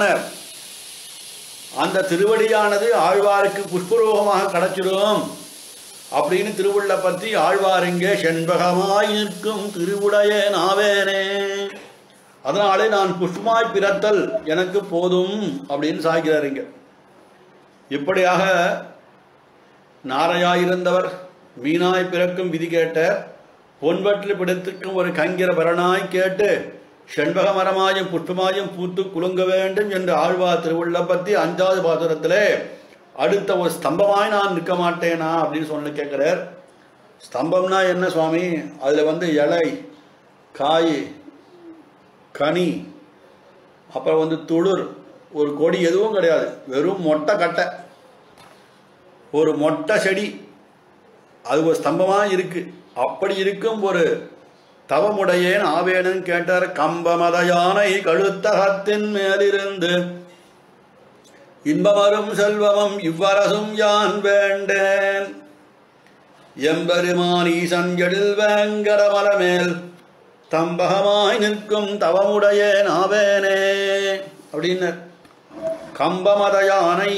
அந்த திருவடியானது ஆழ்வாருக்கு புஷ்பரூபமாக கிடைச்சிடும் அப்படின்னு திருவுள்ள பற்றி ஆழ்வாருங்க செண்பகமாய் நிற்கும் திருவுடைய நாவேனே அதனாலே நான் புஷ்பமாய் பிறத்தல் எனக்கு போதும் அப்படின்னு சாய்கிறாருங்க இப்படியாக நாரையாயிருந்தவர் மீனாய் பிறக்கும் விதி கேட்ட பொன்வற்றில் பிடித்திருக்கும் ஒரு கங்கிர பரனாய் கேட்டு செண்பக மரமாயும் புஷ்பமாயும் பூத்து குலுங்க வேண்டும் என்று ஆழ்வார் திருவுள்ள பற்றி அஞ்சாவது பாசுரத்திலே அடுத்த ஒரு ஸ்தம்பமாய் நான் நிற்க மாட்டேனா அப்படின்னு சொல்லி கேட்கிறார் ஸ்தம்பம்னா என்ன சுவாமி அதில் வந்து இலை காய் கனி அப்புறம் வந்து துளிர் ஒரு கொடி எதுவும் கிடையாது வெறும் மொட்டை கட்டை ஒரு மொட்டை செடி அது ஒரு ஸ்தம்பமாக இருக்கு அப்படி இருக்கும் ஒரு தவமுடையேன் ஆவேனன் கேட்டார் கம்பமத யானை கழுத்தகத்தின் மேலிருந்து இன்பமரும் செல்வமும் இவ்வரசும் யான் வேண்டேன் எம்பெருமான் ஈசன் எழில் வேங்கடமலமேல் தம்பகமாய் நிற்கும் தவமுடையேன் ஆவேனே அப்படின்னு கம்பமத யானை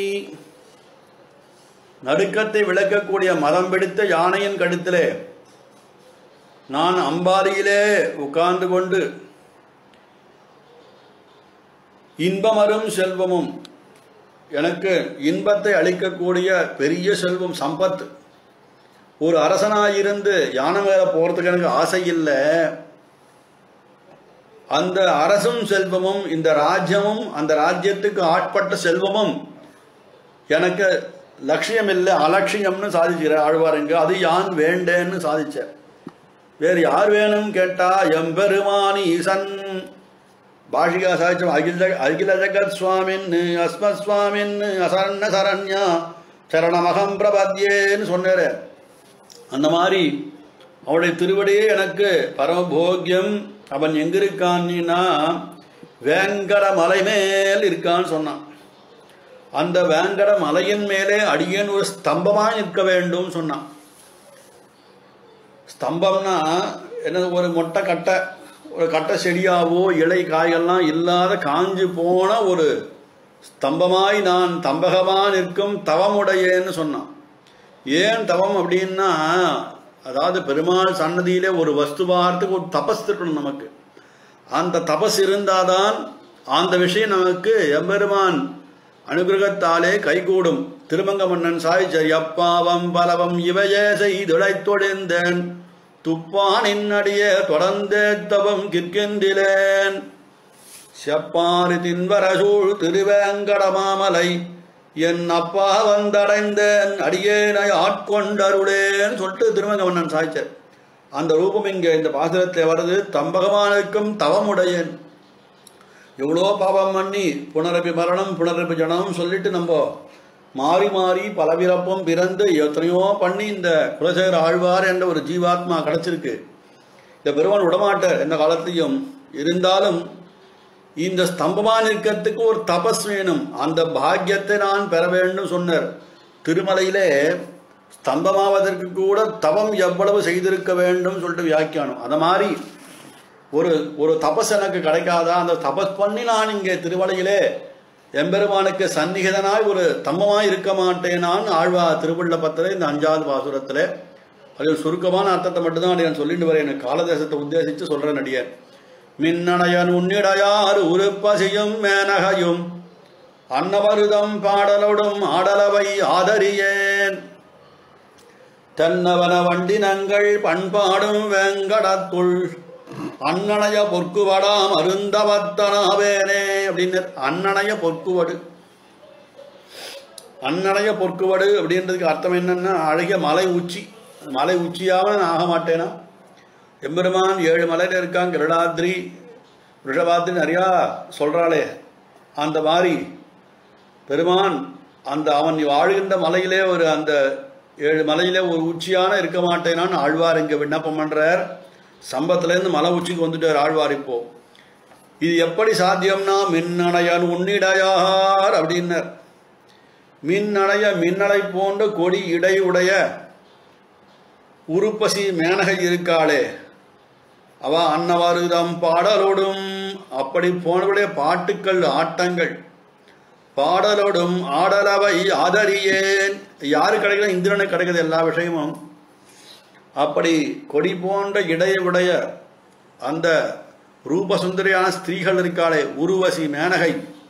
நடுக்கத்தை விளக்கக்கூடிய மதம் பிடித்த யானையின் கழுத்திலே நான் அம்பாரியிலே உட்கார்ந்து கொண்டு இன்பமரும் செல்வமும் எனக்கு இன்பத்தை அளிக்கக்கூடிய பெரிய செல்வம் சம்பத் ஒரு அரசனாயிருந்து யானை மேல போறதுக்கு எனக்கு ஆசை இல்லை அந்த அரசும் செல்வமும் இந்த ராஜ்யமும் அந்த ராஜ்யத்துக்கு ஆட்பட்ட செல்வமும் எனக்கு லட்சியம் இல்லை அலட்சியம்னு சாதிச்சுக்கிற ஆழ்வாருங்க அது யான் வேண்டேன்னு சாதிச்ச வேறு யார் வேணும் கேட்டா எம்பெருமானி ஈசன் பாஷிகா சாதிச்சம் அகில அகில ஜகத் சுவாமின் அஸ்மத் சுவாமின் அசரண சரண்யா சரணமகம் பிரபத்யேன்னு சொன்னாரு அந்த மாதிரி அவருடைய திருவடியே எனக்கு பரமபோக்கியம் அவன் எங்க இருக்கான்னா வேங்கட மலை மேல் இருக்கான்னு சொன்னான் அந்த வேங்கட மலையின் மேலே அடியேன் ஒரு ஸ்தம்பமாக நிற்க வேண்டும் சொன்னான் ஸ்தம்பம்னா என்ன ஒரு மொட்டை கட்டை ஒரு கட்டை செடியாவோ இலை காய்கள்லாம் இல்லாத காஞ்சு போன ஒரு ஸ்தம்பமாய் நான் தம்பகமா நிற்கும் தவமுடையேன்னு சொன்னான் ஏன் தவம் அப்படின்னா அதாவது பெருமாள் சன்னதியிலே ஒரு வஸ்து பார்த்துக்கு ஒரு தபஸ் இருக்கணும் நமக்கு அந்த தபஸ் இருந்தாதான் அந்த விஷயம் நமக்கு எம்பெருமான் அனுகிரகத்தாலே கைகூடும் திருமங்க மன்னன் சாய்ச்சர் எப்பாவம் பலவம் இவையே செய்துழைத்தொழிந்தேன் துப்பானின் அடியே தொடர்ந்தே தவம் கிற்கின்றிலேன் செப்பாரி தின்வரசூழ் திருவேங்கடமாமலை என் அப்பா வந்தடைந்தேன் அடியேனை ஆட்கொண்டருளேன்னு சொல்லிட்டு திருமங்கவண்ணன் சாய்ச்சர் அந்த ரூபம் இங்கே இந்த பாசுரத்தில் வருது தம்பகமானுக்கும் தவமுடையன் எவ்வளோ பாவம் பண்ணி புனரபி மரணம் புனரபி ஜனம் சொல்லிட்டு நம்ம மாறி மாறி பலவிறப்பும் பிறந்து எத்தனையோ பண்ணி இந்த குலசேகர ஆழ்வார் என்ற ஒரு ஜீவாத்மா கிடைச்சிருக்கு இந்த பெருமான் விடமாட்டார் எந்த காலத்தையும் இருந்தாலும் இந்த ஸ்தம்பமா நிற்கிறதுக்கு ஒரு தபஸ் வேணும் அந்த பாக்கியத்தை நான் பெற வேண்டும் சொன்னார் திருமலையிலே ஸ்தம்பமாவதற்கு கூட தவம் எவ்வளவு செய்திருக்க வேண்டும் சொல்லிட்டு வியாக்கியானம் அந்த மாதிரி ஒரு ஒரு தபஸ் எனக்கு கிடைக்காதா அந்த தபஸ் பண்ணி நான் இங்கே திருமலையிலே எம்பெருமானுக்கு சந்நிகிதனாய் ஒரு தம்மமாய் இருக்க மாட்டேனான்னு ஆழ்வா திருவள்ள பத்திர இந்த அஞ்சாவது பாசுரத்தில் அதில் சுருக்கமான அர்த்தத்தை மட்டும்தான் நான் சொல்லிட்டு வரேன் எனக்கு காலதேசத்தை உத்தேசித்து சொல்கிறேன் நடிகர் மின்னணையன் உன்னிடையார் உருப்பசியும் மேனகையும் அன்னவருதம் பாடலோடும் ஆடலவை ஆதரியேன் தென்னவன வண்டினங்கள் பண்பாடும் வெங்கடத்துள் அன்னணைய பொற்குவடாம் அருந்தவத்தனாவேனே அப்படின்னு அன்னணைய பொற்குவடு அன்னணைய பொற்குவடு அப்படின்றதுக்கு அர்த்தம் என்னன்னா அழகிய மலை உச்சி மலை உச்சியாக நான் ஆக மாட்டேனா எம்பெருமான் ஏழு மலையில் இருக்கான் கிருடாத்ரி ரிஷபாத்ரி நிறையா சொல்கிறாளே அந்த மாதிரி பெருமான் அந்த அவன் வாழ்கின்ற மலையிலே ஒரு அந்த ஏழு மலையிலே ஒரு உச்சியான இருக்க மாட்டேனான்னு ஆழ்வார் இங்கே விண்ணப்பம் பண்ணுறார் சம்பத்துலேருந்து மலை உச்சிக்கு வந்துட்டார் ஆழ்வார் இப்போ இது எப்படி சாத்தியம்னா மின்னணையன் உன்னிடையார் அப்படின்னர் மின்னணைய மின்னலை போன்ற கொடி இடை உடைய உருப்பசி மேனகை இருக்காளே அவ அன்னவாறுதம் பாடலோடும் அப்படி போனவுடைய பாட்டுக்கள் ஆட்டங்கள் பாடலோடும் ஆடலவை ஆதரியேன் யாரு கிடைக்கல இந்திரனுக்கு கிடைக்குது எல்லா விஷயமும் அப்படி கொடி போன்ற இடையுடைய அந்த ரூபசுந்தரியான ஸ்திரீகள் இருக்காளே உருவசி மேனகை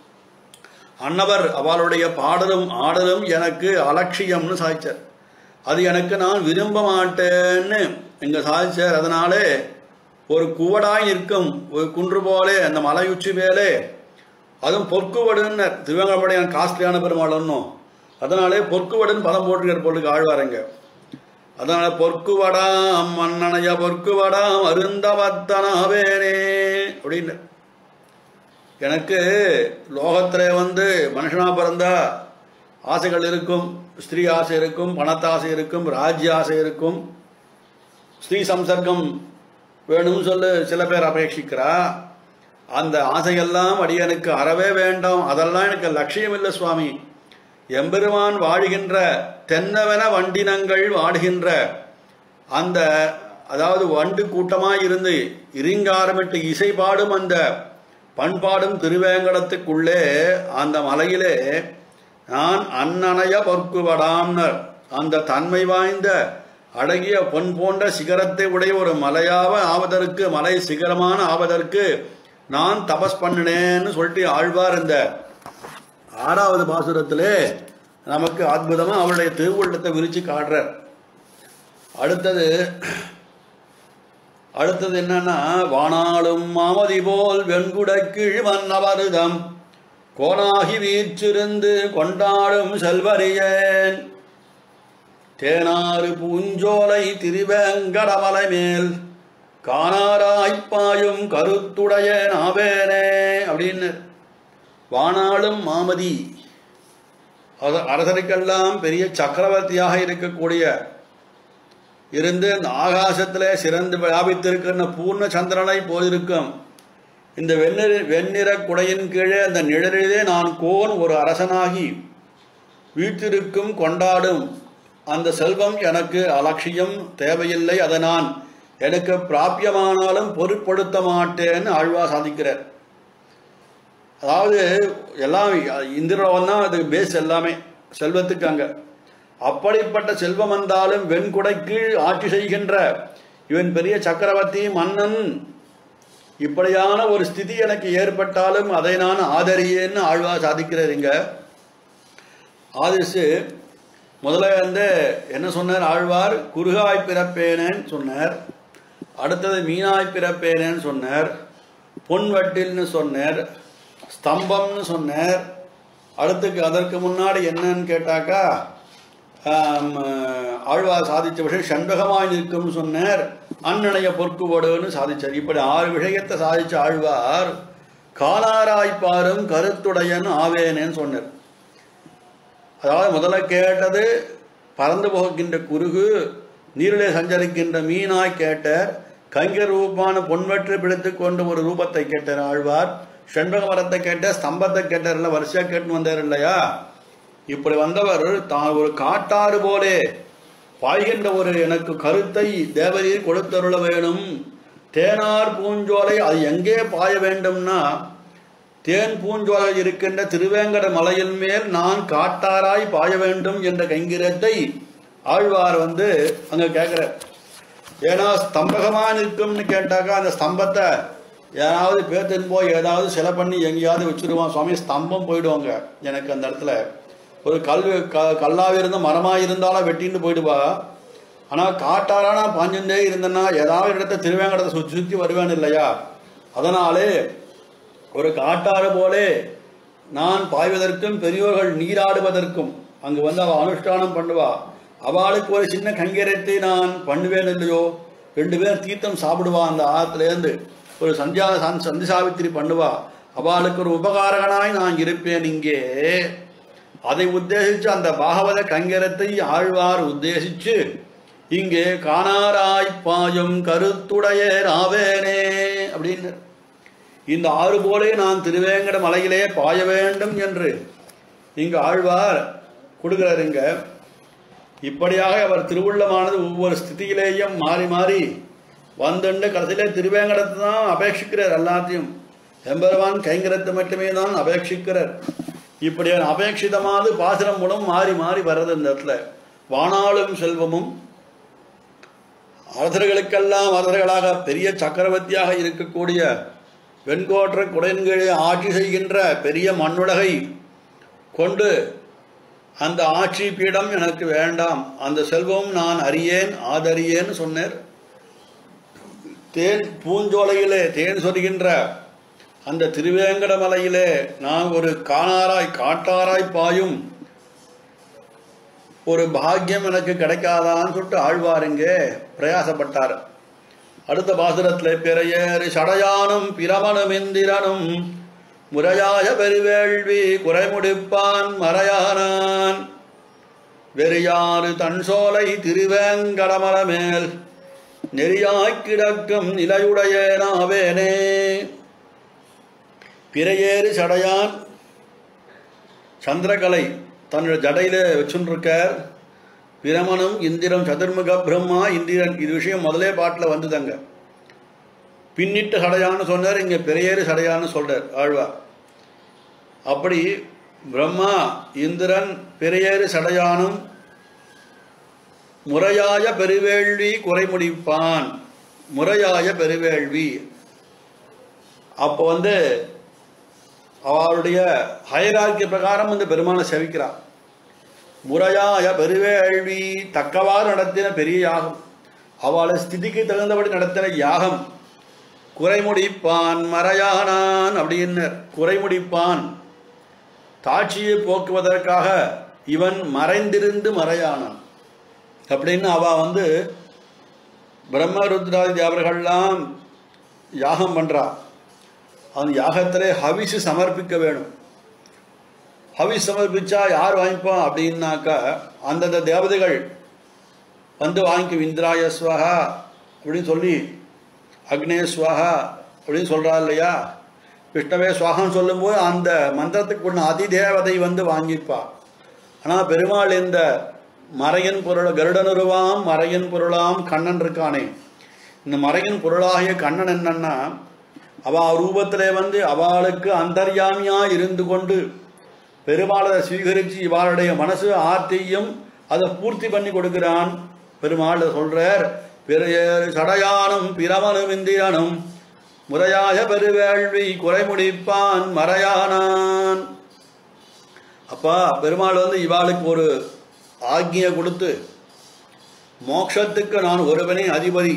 அன்னவர் அவளுடைய பாடலும் ஆடலும் எனக்கு அலட்சியம்னு சாய்ச்சார் அது எனக்கு நான் விரும்ப மாட்டேன்னு இங்க சாதிச்சார் அதனாலே ஒரு குவடாய் நிற்கும் ஒரு குன்று போலே அந்த மலையுச்சி மேலே அதுவும் பொற்குவடுன்னு திருவேங்கடமுடையான் காஸ்ட்லியான பெருமாள் ஒன்றும் அதனாலே பொற்குவடுன்னு பதம் போட்டுக்கிற பொருளுக்கு ஆழ்வாருங்க அதனால பொற்குவடாம் மன்னனைய பொற்குவடாம் அருந்தவத்தனாவேனே அப்படின்னு எனக்கு லோகத்தில் வந்து மனுஷனா பிறந்தா ஆசைகள் இருக்கும் ஸ்திரீ ஆசை இருக்கும் பணத்தாசை இருக்கும் ராஜ்ய ஆசை இருக்கும் ஸ்ரீ சம்சர்க்கம் வேணும்னு சொல்லு சில பேர் அபேட்சிக்கிறா அந்த ஆசையெல்லாம் அடியனுக்கு அறவே வேண்டாம் அதெல்லாம் எனக்கு லட்சியம் இல்லை சுவாமி எம்பெருமான் வாழுகின்ற தென்னவென வண்டினங்கள் வாடுகின்ற அந்த அதாவது வண்டு கூட்டமாய் இருந்து இரிங்காரமிட்டு இசை பாடும் அந்த பண்பாடும் திருவேங்கடத்துக்குள்ளே அந்த மலையிலே நான் அன்னணைய பொற்குவடாம்னர் அந்த தன்மை வாய்ந்த அழகிய பொன் போன்ற சிகரத்தை உடைய ஒரு மலையாவ ஆவதற்கு மலை சிகரமான ஆவதற்கு நான் தபஸ் பண்ணினேன்னு சொல்லிட்டு ஆழ்வார் இந்த ஆறாவது பாசுரத்திலே நமக்கு அற்புதமா அவருடைய திருவுள்ளத்தை விரிச்சு காட்டுறார் அடுத்தது அடுத்தது என்னன்னா வானாளும் மாமதி போல் வெண்குட கீழ் மன்னவருதம் கோனாகி வீற்றிருந்து கொண்டாடும் செல்வரியேன் தேனாறு பூஞ்சோலை திருவேங்கடமலை மேல் காணாராய்ப்பாயும் கருத்துடைய நாவேனே அப்படின்னு வானாளும் மாமதி அத அரசருக்கெல்லாம் பெரிய சக்கரவர்த்தியாக இருக்கக்கூடிய இருந்து இந்த ஆகாசத்திலே சிறந்து வியாபித்திருக்கிற பூர்ண சந்திரனை போயிருக்கும் இந்த வெண்ணிற வெண்ணிற குடையின் கீழே அந்த நிழலிலே நான் கோன் ஒரு அரசனாகி வீட்டிற்கும் கொண்டாடும் அந்த செல்வம் எனக்கு அலட்சியம் தேவையில்லை அதை நான் எனக்கு பிராபியமானாலும் பொருட்படுத்த மாட்டேன்னு ஆழ்வா சாதிக்கிறார் அதாவது எல்லாம் இந்திரலோகம் தான் அது பேஸ் எல்லாமே செல்வத்துக்கு அங்க அப்படிப்பட்ட செல்வம் வந்தாலும் வெண்குடை கீழ் ஆட்சி செய்கின்ற இவன் பெரிய சக்கரவர்த்தி மன்னன் இப்படியான ஒரு ஸ்திதி எனக்கு ஏற்பட்டாலும் அதை நான் ஆதரியேன்னு ஆழ்வா சாதிக்கிறார் இங்க ஆதிசு முதல்ல வந்து என்ன சொன்னார் ஆழ்வார் குறுகாய் பிறப்பேனேன்னு சொன்னார் அடுத்தது மீனாய் பிறப்பேனேன்னு சொன்னார் பொன்வட்டில்னு சொன்னார் ஸ்தம்பம்னு சொன்னார் அடுத்துக்கு அதற்கு முன்னாடி என்னன்னு கேட்டாக்கா ஆம், ஆழ்வார் சாதித்த விஷயம் சண்பகமாய் நிற்கும்னு சொன்னார் அன்னணைய பொற்குவோடுன்னு சாதிச்சார் இப்படி ஆறு விஷயத்தை சாதிச்ச ஆழ்வார் காலாராய்ப்பாரும் கருத்துடையன் ஆவேனேன்னு சொன்னார் அதாவது முதல்ல கேட்டது பறந்து போகின்ற குருகு நீரிலே சஞ்சரிக்கின்ற மீனாய் கேட்டார் கங்க ரூபான பொன்வற்றை பிடித்து கொண்டு ஒரு ரூபத்தை கேட்டார் ஆழ்வார் செண்பக மரத்தை கேட்டார் ஸ்தம்பத்தை கேட்டார் இல்லை வரிசையா கேட்டு வந்தார் இல்லையா இப்படி வந்தவர் தான் ஒரு காட்டாறு போலே பாய்கின்ற ஒரு எனக்கு கருத்தை தேவரீர் கொடுத்தருள வேணும் தேனார் பூஞ்சோலை அது எங்கே பாய வேண்டும்னா தேன் பூஞ்சோலை இருக்கின்ற திருவேங்கட மலையின் மேல் நான் காட்டாராய் பாய வேண்டும் என்ற கைங்கிரத்தை ஆழ்வார் வந்து அங்க கேட்கிறார் ஏன்னா ஸ்தம்பகமா நிற்கும்னு கேட்டாக்கா அந்த ஸ்தம்பத்தை யாராவது பேத்துன்னு போய் ஏதாவது சிலை பண்ணி எங்கேயாவது வச்சிருவான் சுவாமி ஸ்தம்பம் போயிடுவாங்க எனக்கு அந்த இடத்துல ஒரு கல் க கல்லாக இருந்த மரமாக இருந்தாலும் வெட்டின்னு போயிடுவா ஆனால் காட்டாரானா பாஞ்சுட்டே இருந்தேன்னா ஏதாவது இடத்த திருவேங்கடத்தை சுற்றி சுற்றி வருவேன் இல்லையா அதனாலே ஒரு காட்டாறு போலே நான் பாய்வதற்கும் பெரியோர்கள் நீராடுவதற்கும் அங்கு வந்து அவள் அனுஷ்டானம் பண்ணுவா அவளுக்கு ஒரு சின்ன கங்கரத்தை நான் பண்ணுவேன் இல்லையோ ரெண்டு பேரும் தீர்த்தம் சாப்பிடுவா அந்த ஆத்துலேருந்து ஒரு சந்தியா சந் சந்தி சாவித்திரி பண்ணுவா அவளுக்கு ஒரு உபகாரகனாய் நான் இருப்பேன் இங்கே அதை உத்தேசித்து அந்த பாகவத கங்கரத்தை ஆழ்வார் உத்தேசித்து இங்கே காணாராய் பாயும் கருத்துடைய ராவேனே அப்படின்னு இந்த ஆறு போலே நான் திருவேங்கட மலையிலே பாய வேண்டும் என்று இங்கு ஆழ்வார் கொடுக்கிறாருங்க இப்படியாக அவர் திருவுள்ளமானது ஒவ்வொரு ஸ்திதியிலேயும் மாறி மாறி வந்துண்டு கடைசியிலே திருவேங்கடத்தை தான் அபேட்சிக்கிறார் எல்லாத்தையும் எம்பெருமான் கைங்கரத்தை மட்டுமே தான் அபேட்சிக்கிறார் இப்படியான அபேட்சிதமானது பாசுரம் மூலம் மாறி மாறி வர்றது இந்த இடத்துல வானாளும் செல்வமும் அரசர்களுக்கெல்லாம் அரசர்களாக பெரிய சக்கரவர்த்தியாக இருக்கக்கூடிய வெண்கோற்ற குடையன்களை ஆட்சி செய்கின்ற பெரிய மண்ணுலகை கொண்டு அந்த ஆட்சி பீடம் எனக்கு வேண்டாம் அந்த செல்வம் நான் அறியேன் ஆதறியேன்னு சொன்னார் தேன் பூஞ்சோலையிலே தேன் சொருகின்ற அந்த திருவேங்கட மலையிலே நான் ஒரு காணாராய் காட்டாராய் பாயும் ஒரு பாக்கியம் எனக்கு கிடைக்காதான்னு சொல்லிட்டு ஆழ்வாருங்க பிரயாசப்பட்டார் அடுத்த பாசுரத்தில் பிறையேறு சடையானும் பிரமனும் இந்திரனும் முறையாய பெருவேள்வி குறைமுடிப்பான் மறையானான் வெறியாறு தன் சோலை திருவேங்கடமல மேல் நெறியாய்க் கிடக்கும் நிலையுடைய நாவேனே பிறையேறு சடையான் சந்திரகலை தன்னுடைய ஜடையில வச்சுருக்கார் பிரமணம் இந்திரம் சதுர்முக பிரம்மா இந்திரன் இது விஷயம் முதலே பாட்டில் வந்ததுங்க பின்னிட்டு சடையான்னு சொன்னார் இங்கே பெரியேறு சடையான்னு சொல்றார் ஆழ்வார் அப்படி பிரம்மா இந்திரன் பெரியேறு சடையானும் முறையாய பெருவேள்வி குறைமுடிப்பான் முறையாய பெருவேள்வி அப்போ வந்து அவளுடைய ஹயரார்க்கி பிரகாரம் இந்த பெருமானை செவிக்கிறார் முறையாய பெருவேள்வி தக்கவாறு நடத்தின பெரிய யாகம் அவளை ஸ்திதிக்கு தகுந்தபடி நடத்தின யாகம் குறைமுடிப்பான் மறையானான் அப்படின்னர் குறைமுடிப்பான் தாட்சியை போக்குவதற்காக இவன் மறைந்திருந்து மறையானான் அப்படின்னு அவ வந்து பிரம்மருத்ராதி தேவர்கள்லாம் யாகம் பண்றா அந்த யாகத்திலே ஹவிசு சமர்ப்பிக்க வேணும் ஹவிஸ் சமர்ப்பிச்சா யார் வாங்கிப்பான் அப்படின்னாக்கா அந்தந்த தேவதைகள் வந்து வாங்கிக்கும் இந்திராய ஸ்வஹா அப்படின்னு சொல்லி அக்னே ஸ்வஹா அப்படின்னு சொல்கிறா இல்லையா விஷ்ணவே சுவாகன்னு சொல்லும்போது அந்த மந்திரத்துக்கு ஒன்று அதிதேவதை வந்து வாங்கிப்பா ஆனால் பெருமாள் இந்த மறையின் பொருள் கருடனுருவாம் மறையின் பொருளாம் கண்ணன் இருக்கானே இந்த மறையின் பொருளாகிய கண்ணன் என்னன்னா அவ ரூபத்திலே வந்து அவளுக்கு அந்தர்யாமியா இருந்து கொண்டு பெருமாளை ஸ்வீகரித்து இவாளுடைய மனசு ஆர்த்தியும் அதை பூர்த்தி பண்ணி கொடுக்கிறான் பெருமாள் சொல்றார் பிறைய சடையானும் பிரமனும் இந்திரனும் முறையாய பெருவேள்வி குறைமுடிப்பான் மறையானான் அப்பா பெருமாள் வந்து இவாளுக்கு ஒரு ஆக்ஞையை கொடுத்து மோட்சத்துக்கு நான் ஒருவனே அதிபதி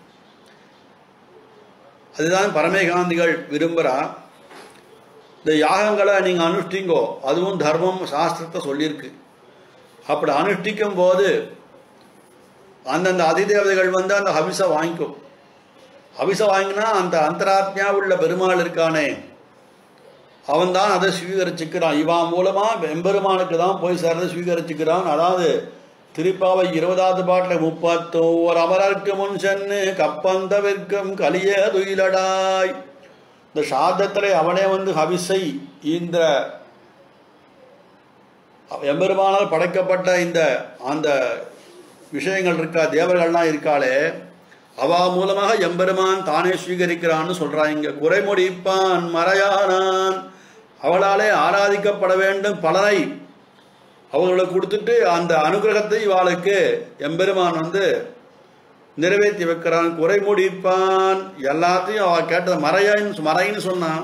அதுதான் பரமேகாந்திகள் விரும்புகிறா இந்த யாகங்களை நீங்கள் அனுஷ்டிங்கோ அதுவும் தர்மம் சாஸ்திரத்தை சொல்லியிருக்கு அப்படி அனுஷ்டிக்கும் போது அந்தந்த அதிதேவதைகள் வந்து அந்த ஹவிசை வாங்கிக்கும் ஹவிசை வாங்கினா அந்த அந்தராத்மியா உள்ள பெருமாள் இருக்கானே அவன் தான் அதை ஸ்வீகரிச்சுக்கிறான் இவன் மூலமா எம்பெருமானுக்கு தான் போய் சேர்றதை ஸ்வீகரிச்சுக்கிறான் அதாவது திருப்பாவை இருபதாவது பாட்டில் முப்பத்தோர் அமரர்க்கு முன் சென்று கப்பந்தவிற்கும் கலிய துயிலடாய் இந்த சாதத்திலே அவனே வந்து ஹவிசை இந்த எம்பெருமானால் படைக்கப்பட்ட இந்த அந்த விஷயங்கள் இருக்கா தேவர்கள்லாம் இருக்காளே அவா மூலமாக எம்பெருமான் தானே ஸ்வீகரிக்கிறான்னு சொல்றான் இங்க குறைமுடிப்பான் மறையானான் அவளாலே ஆராதிக்கப்பட வேண்டும் பலனை அவர்களுக்கு கொடுத்துட்டு அந்த அனுகிரகத்தை இவாளுக்கு எம்பெருமான் வந்து நிறைவேற்றி வைக்கிறான் குறைமுடிப்பான் எல்லாத்தையும் அவ கேட்டது மறையான்னு மறைன்னு சொன்னான்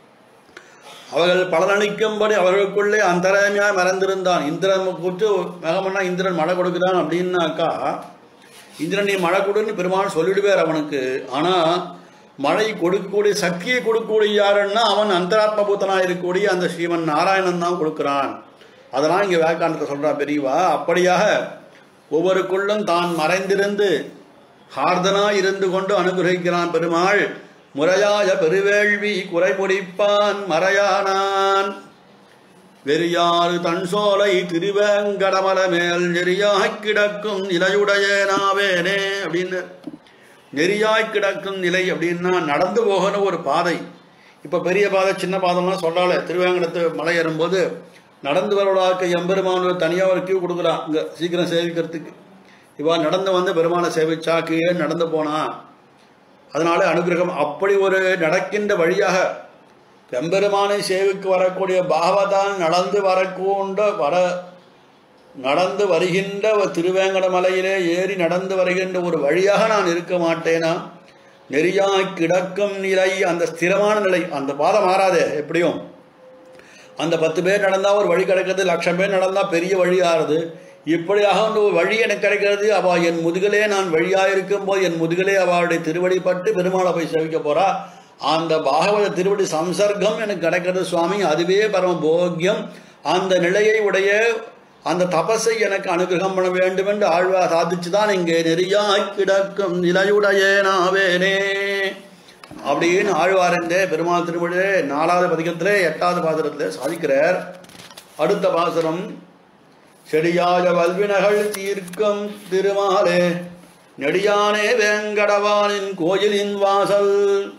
அவர்கள் பலனளிக்கும்படி அவர்களுக்குள்ளே அந்தரமையாக மறந்திருந்தான் இந்திரன் கூட்டு மேகமன்னா இந்திரன் மழை கொடுக்குறான் அப்படின்னாக்கா இந்திரன் நீ மழை கொடுன்னு பெருமாள் சொல்லிடுவார் அவனுக்கு ஆனால் மழை கொடுக்கக்கூடிய சக்தியை கொடுக்கக்கூடிய யாருன்னா அவன் அந்தராத்ம பூத்தனாக இருக்கக்கூடிய அந்த ஸ்ரீமன் நாராயணன் தான் கொடுக்குறான் அதெல்லாம் இங்கே வேக்காண்டத்தை சொல்கிறான் பெரியவா அப்படியாக ஒவ்வொருக்குள்ளும் தான் மறைந்திருந்து ஹார்தனா இருந்து கொண்டு அனுகிரகிக்கிறான் பெருமாள் முறையாய பெருவேள்வி குறைமுடிப்பான் மறையானான் வெறியாறு தன் சோலை திருவேங்கடமல மேல் நெறியாய்க் கிடக்கும் நிலையுடையனாவேனே அப்படின்னு நெறியாய் கிடக்கும் நிலை அப்படின்னா நடந்து போகிற ஒரு பாதை இப்போ பெரிய பாதை சின்ன பாதைலாம் சொல்றாளே திருவேங்கடத்து மலை ஏறும்போது நடந்து வரவளாக்க எம்பெருமான் ஒரு தனியாக ஒரு கியூ கொடுக்குறான் இங்கே சீக்கிரம் சேவிக்கிறதுக்கு இவா நடந்து வந்து பெருமானை சேவிச்சா கீழே நடந்து போனா அதனால அனுகிரகம் அப்படி ஒரு நடக்கின்ற வழியாக எம்பெருமானை சேவிக்கு வரக்கூடிய பாகவதான் நடந்து வரக்கூண்ட வர நடந்து வருகின்ற ஒரு திருவேங்கட மலையிலே ஏறி நடந்து வருகின்ற ஒரு வழியாக நான் இருக்க மாட்டேனா நெறியாய் கிடக்கும் நிலை அந்த ஸ்திரமான நிலை அந்த பாதம் மாறாதே எப்படியும் அந்த பத்து பேர் நடந்தால் ஒரு வழி கிடைக்கிறது லட்சம் பேர் நடந்தால் பெரிய வழி ஆறுது இப்படியாக வந்து ஒரு வழி எனக்கு கிடைக்கிறது அவ என் முதுகிலே நான் வழியாக இருக்கும்போது என் முதுகிலே அவளுடைய திருவடி பட்டு பெருமாளை போய் சேவிக்க போறா அந்த பாகவத திருவடி சம்சர்க்கம் எனக்கு கிடைக்கிறது சுவாமி அதுவே பரம போக்கியம் அந்த நிலையை உடைய அந்த தபஸை எனக்கு அனுகிரகம் பண்ண வேண்டும் என்று ஆழ்வா சாதிச்சு தான் இங்கே நெறியாய் கிடக்கும் நிலையுடையேனாவேனே அப்படின்னு ஆழ்வாரந்தே பெருமாள் திருமொழியே நாலாவது பதிகத்திலே எட்டாவது பாசுரத்திலே சாதிக்கிறார் அடுத்த பாசுரம் செடியாய வல்வினகள் தீர்க்கும் திருமாலே நெடியானே வேங்கடவானின் கோயிலின் வாசல்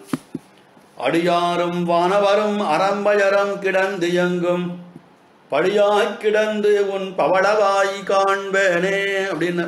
அடியாரும் வானவரும் அரம்பயரம் கிடந்து எங்கும் படியாய் கிடந்து உன் பவளவாய் காண்பேனே அப்படின்னு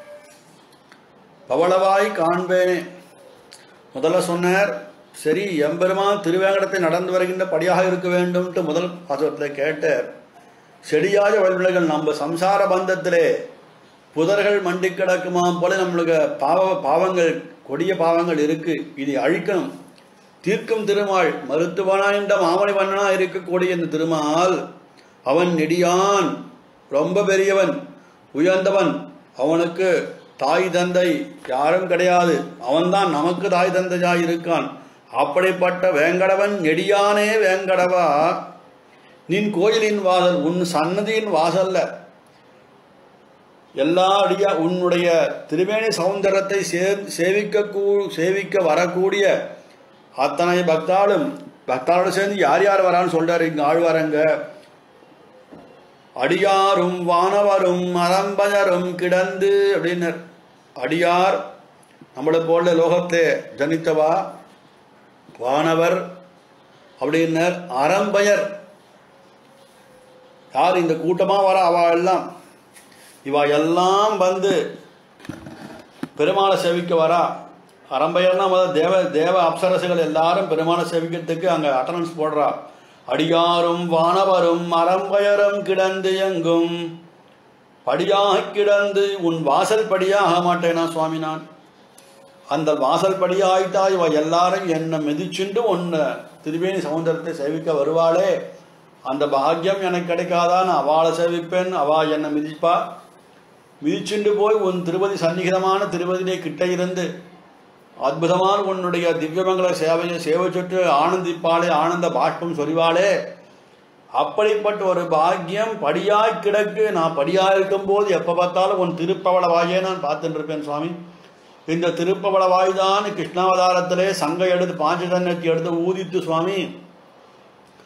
பவளவாய் காண்பேனே முதல்ல சொன்னார் சரி எம்பெருமான் திருவேங்கடத்தை நடந்து வருகின்ற படியாக இருக்க வேண்டும்ட்டு முதல் பாசுரத்தில் கேட்டார் செடியாய வல்வினைகள் நம்ம சம்சார பந்தத்திலே புதர்கள் மண்டி கிடக்குமாம் போல நம்மளுக்கு பாவ பாவங்கள் கொடிய பாவங்கள் இருக்கு இதை அழிக்கணும் தீர்க்கும் திருமால் மருத்துவனா என்ற மாமணி வண்ணனா இருக்கக்கூடிய இந்த திருமால் அவன் நெடியான் ரொம்ப பெரியவன் உயர்ந்தவன் அவனுக்கு தாய் தந்தை யாரும் கிடையாது அவன்தான் நமக்கு தாய் தந்தையாய் இருக்கான் அப்படிப்பட்ட வேங்கடவன் நெடியானே வேங்கடவா நின் கோயிலின் வாசல் உன் சன்னதியின் வாசல்ல எல்லா அடியா உன்னுடைய திருமேனி சௌந்தரத்தை சே சேவிக்க கூ சேவிக்க வரக்கூடிய அத்தனை பக்தாளும் பக்தாளோட சேர்ந்து யார் யார் வரான்னு சொல்றாரு இங்க ஆழ்வாரங்க அடியாரும் வானவரும் மரம்பயரும் கிடந்து அப்படின்னர் அடியார் நம்மளை போல லோகத்திலே ஜனித்தவா வானவர் அப்படின்னர் அறம்பயர் யார் இந்த கூட்டமாக வர அவா எல்லாம் இவா எல்லாம் வந்து பெருமாளை சேவிக்க வரா அரம்பையர்னா முதல்ல தேவ தேவ அப்சரசுகள் எல்லாரும் பெருமாளை சேவிக்கிறதுக்கு அங்கே அட்டனன்ஸ் போடுறா அடியாரும் வானவரும் அரம்பயரும் கிடந்து எங்கும் படியாக கிடந்து உன் வாசல் படியாக மாட்டேனா சுவாமி நான் அந்த வாசல் படியாயிட்டா இவ எல்லாரும் என்னை மிதிச்சுண்டு உன்னை திருவேணி சமுத்திரத்தை சேவிக்க வருவாளே அந்த பாக்கியம் எனக்கு கிடைக்காதான் அவளை சேவிப்பேன் அவா என்னை மிதிப்பா மிதிச்சுண்டு போய் உன் திருப்பதி சந்நிகிதமான திருப்பதியிலே கிட்ட இருந்து அற்புதமான உன்னுடைய திவ்யமங்கல சேவையை சேவை சுற்று ஆனந்திப்பாளே ஆனந்த பாஷ்பம் சொரிவாளே அப்படிப்பட்ட ஒரு பாக்கியம் படியாய் கிடக்கு நான் படியாக இருக்கும்போது எப்போ பார்த்தாலும் உன் திருப்பவள வாயே நான் பார்த்துட்டு இருப்பேன் சுவாமி இந்த திருப்பவள வாய் தான் கிருஷ்ணாவதாரத்திலே சங்கை எடுத்து பாஞ்சதன்னத்தை எடுத்து ஊதித்து சுவாமி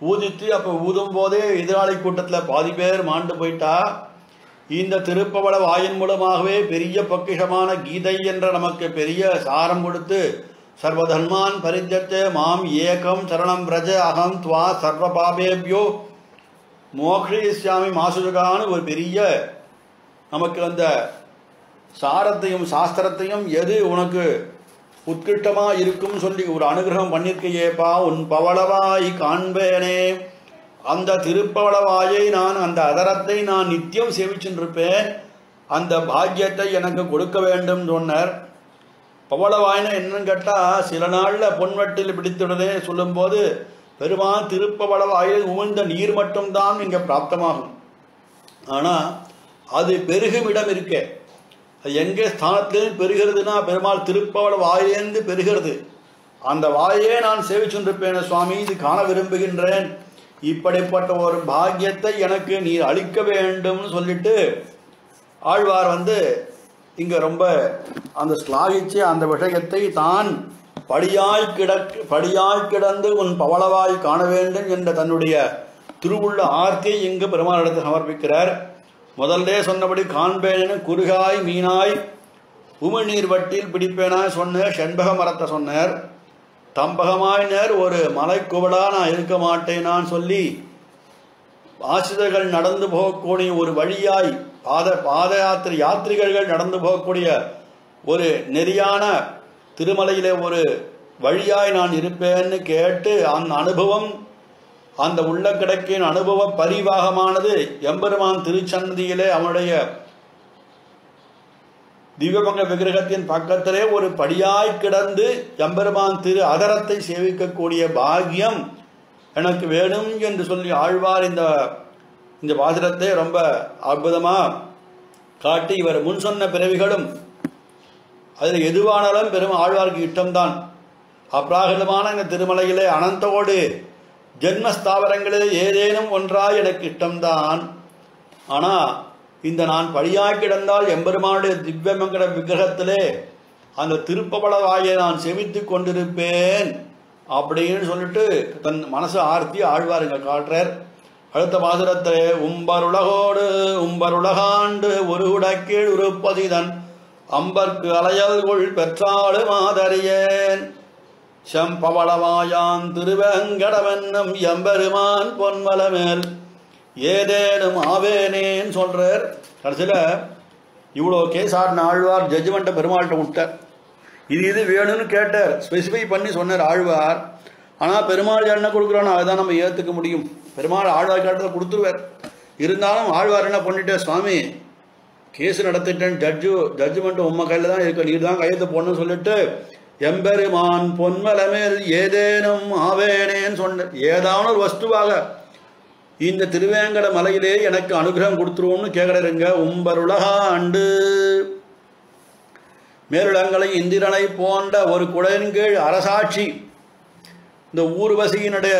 ஊதித்து அப்போ ஊதும் போதே எதிராளி கூட்டத்தில் பாதி பேர் மாண்டு போயிட்டா இந்த திருப்பவள வாயின் மூலமாகவே பெரிய பொக்கிஷமான கீதை என்ற நமக்கு பெரிய சாரம் கொடுத்து சர்வதன்மான் பரித்தத்தை மாம் ஏகம் சரணம் பிரஜ அகம் துவா சர்வ பாபேபியோ மோக்ஷயிஸ்யாமி மாசுஜகான்னு ஒரு பெரிய நமக்கு அந்த சாரத்தையும் சாஸ்திரத்தையும் எது உனக்கு உத்கிருஷ்டமா இருக்கும் சொல்லி ஒரு அனுகிரகம் பண்ணிருக்கையேப்பா உன் பவளவாய் காண்பேனே அந்த திருப்பவளவாயை நான் அந்த அதரத்தை நான் நித்தியம் சேவிச்சுருப்பேன் அந்த பாக்கியத்தை எனக்கு கொடுக்க வேண்டும் சொன்னார் பவளவாய்னா என்னன்னு கேட்டால் சில நாளில் பொன்வட்டில் பிடித்துடனே சொல்லும்போது பெருமான் திருப்பவளவாயில் உமிழ்ந்த நீர் மட்டும்தான் இங்கே பிராப்தமாகும் ஆனால் அது பெருகும் இடம் இருக்கே அது எங்கே ஸ்தானத்திலேருந்து பெருகிறதுனா பெருமாள் திருப்பவள வாயிலேருந்து பெருகிறது அந்த வாயே நான் சேவிச்சுருப்பேன் சுவாமி இது காண விரும்புகின்றேன் இப்படிப்பட்ட ஒரு பாக்கியத்தை எனக்கு நீர் அளிக்க வேண்டும்னு சொல்லிட்டு ஆழ்வார் வந்து இங்க ரொம்ப அந்த ஸ்லாகிச்சு அந்த விஷயத்தை தான் படியாய் கிடக்கு படியாய் கிடந்து உன் பவளவாய் காண வேண்டும் என்ற தன்னுடைய திருவுள்ள ஆர்த்தியை இங்கு பெருமாளிடத்தில் சமர்ப்பிக்கிறார் முதல்ல சொன்னபடி காண்பேன்னு குறுகாய் மீனாய் உமிழ்நீர் வட்டில் பிடிப்பேனாய் சொன்ன செண்பக மரத்தை சொன்னார் தம்பகமாய் நேர் ஒரு மலைக்குவடா நான் இருக்க மாட்டேனான்னு சொல்லி ஆசிரியர்கள் நடந்து போகக்கூடிய ஒரு வழியாய் பாத பாத யாத்திரை யாத்திரிகர்கள் நடந்து போகக்கூடிய ஒரு நெறியான திருமலையிலே ஒரு வழியாய் நான் இருப்பேன்னு கேட்டு அந்த அனுபவம் அந்த உள்ள கிடக்கின் அனுபவ பரிவாகமானது எம்பெருமான் திருச்சன்னதியிலே அவனுடைய திவ்யபங்க விக்கிரகத்தின் பக்கத்திலே ஒரு படியாய் கிடந்து எம்பெருமான் திரு அதரத்தை சேவிக்கக்கூடிய பாக்கியம் எனக்கு வேணும் என்று சொல்லி ஆழ்வார் இந்த இந்த பாசுரத்தை ரொம்ப அற்புதமாக காட்டி இவர் முன் சொன்ன பிறவிகளும் அதில் எதுவானாலும் பெரும் ஆழ்வார்க்கு இஷ்டம்தான் அப்ராகிருதமான இந்த திருமலையிலே அனந்தோடு ஜென்மஸ்தாவரங்களிலே ஏதேனும் ஒன்றாய் எனக்கு இஷ்டம்தான் ஆனால் இந்த நான் பழியாய் கிடந்தால் எம்பெருமானுடைய திவ்யமங்கட விக்கிரகத்திலே அந்த திருப்பபல வாயை நான் செவித்து கொண்டிருப்பேன் அப்படின்னு சொல்லிட்டு தன் மனசு ஆர்த்தி ஆழ்வாருங்க காட்டுறார் அடுத்த பாசுரத்திலே உம்பருலகோடு உம்பருலகாண்டு ஒரு உடக்கீழ் உருப்பதிதன் அம்பர்க்கு அலையல்கொள் பெற்றாடு மாதறியேன் செம்பவளவாயான் திருவேங்கடவென்னும் எம்பெருமான் பொன்மலமேல் ஏதேனும் ஆவேனேன்னு சொல்றார் கடைசியில் இவ்வளோ கேஸ் ஆடின ஆழ்வார் ஜட்ஜ்மெண்ட்டை பெருமாள்கிட்ட விட்டார் இது இது வேணும்னு கேட்டார் ஸ்பெசிஃபை பண்ணி சொன்னார் ஆழ்வார் ஆனால் பெருமாள் என்ன கொடுக்குறானோ அதுதான் நம்ம ஏற்றுக்க முடியும் பெருமாள் ஆழ்வார் காலத்தில் கொடுத்துருவார் இருந்தாலும் ஆழ்வார் என்ன பண்ணிட்டே சுவாமி கேஸ் நடத்திட்டேன் ஜட்ஜு ஜட்ஜ்மெண்ட் உம்ம கையில் தான் இருக்கு நீர் தான் கையெழுத்து போடணும்னு சொல்லிட்டு எம்பெருமான் பொன்மலமேல் ஏதேனும் ஆவேனேன்னு சொன்ன ஏதான ஒரு வஸ்துவாக இந்த திருவேங்கட மலையிலே எனக்கு அனுகிரகம் கொடுத்துருவோம்னு கேட்குறேங்க உம்பருலகாண்டு மேலுலங்களை இந்திரனை போன்ற ஒரு குடையின் கீழ் அரசாட்சி இந்த ஊர்வசியினுடைய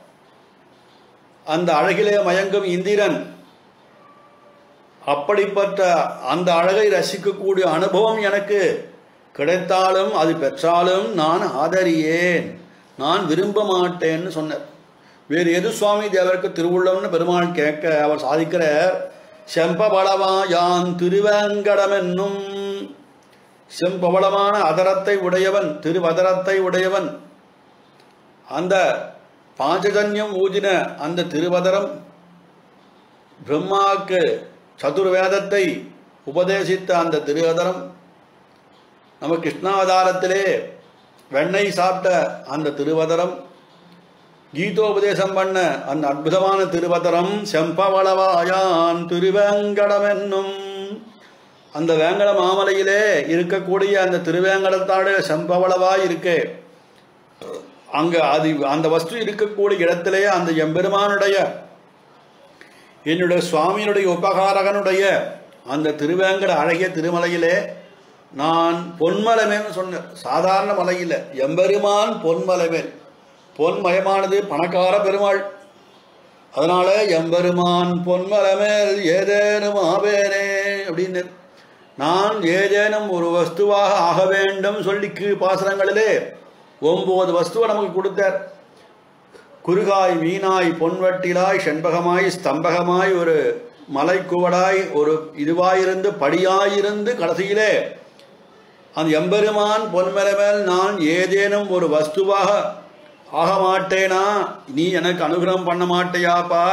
அந்த அழகிலே மயங்கும் இந்திரன் அப்படிப்பட்ட அந்த அழகை ரசிக்கக்கூடிய அனுபவம் எனக்கு கிடைத்தாலும் அது பெற்றாலும் நான் ஆதரியேன் நான் விரும்ப மாட்டேன்னு சொன்னார் வேறு எது சுவாமி தேவருக்கு திருவுள்ளம்னு பெருமாள் கேட்க அவர் சாதிக்கிறார் செம்பபளவா யான் திருவேங்கடமென்னும் செம்பவளமான அதரத்தை உடையவன் திருவதரத்தை உடையவன் அந்த பாஞ்சஜன்யம் ஊதின அந்த திருவதரம் பிரம்மாவுக்கு சதுர்வேதத்தை உபதேசித்த அந்த திருவதரம் நம்ம கிருஷ்ணாவதாரத்திலே வெண்ணெய் சாப்பிட்ட அந்த திருவதரம் கீதோபதேசம் பண்ண அந்த அற்புதமான திருவதரம் செம்பவளவாயான் திருவேங்கடமென்னும் அந்த வேங்கட மாமலையிலே இருக்கக்கூடிய அந்த திருவேங்கடத்தாடு செம்பவளவாய் இருக்கே அங்க அது அந்த வஸ்து இருக்கக்கூடிய இடத்திலே அந்த எம்பெருமானுடைய என்னுடைய சுவாமியினுடைய உபகாரகனுடைய அந்த திருவேங்கட அழகிய திருமலையிலே நான் பொன்மலைமேன்னு சொன்னேன் சாதாரண மலையில் எம்பெருமான் பொன்மலைமேல் பொன்மயமானது பணக்கார பெருமாள் அதனால எம்பெருமான் பொன்மலமேல் ஏதேனும் ஆவேனே அப்படின்னு நான் ஏதேனும் ஒரு வஸ்துவாக ஆக வேண்டும் சொல்லி கீழ் பாசனங்களிலே ஒன்பது வஸ்துவை நமக்கு கொடுத்தார் குறுகாய் மீனாய் பொன்வட்டிலாய் செண்பகமாய் ஸ்தம்பகமாய் ஒரு மலைக்குவடாய் ஒரு இதுவாயிருந்து படியாயிருந்து கடைசியிலே அந்த எம்பெருமான் பொன்மலைமேல் நான் ஏதேனும் ஒரு வஸ்துவாக ஆக மாட்டேனா நீ எனக்கு அனுகிரகம் பண்ண மாட்டேயாப்பா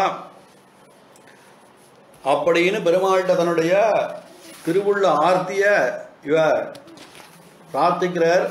அப்படின்னு பெருமாள்கிட்ட தன்னுடைய திருவுள்ள ஆர்த்திய இவர் பிரார்த்திக்கிறார்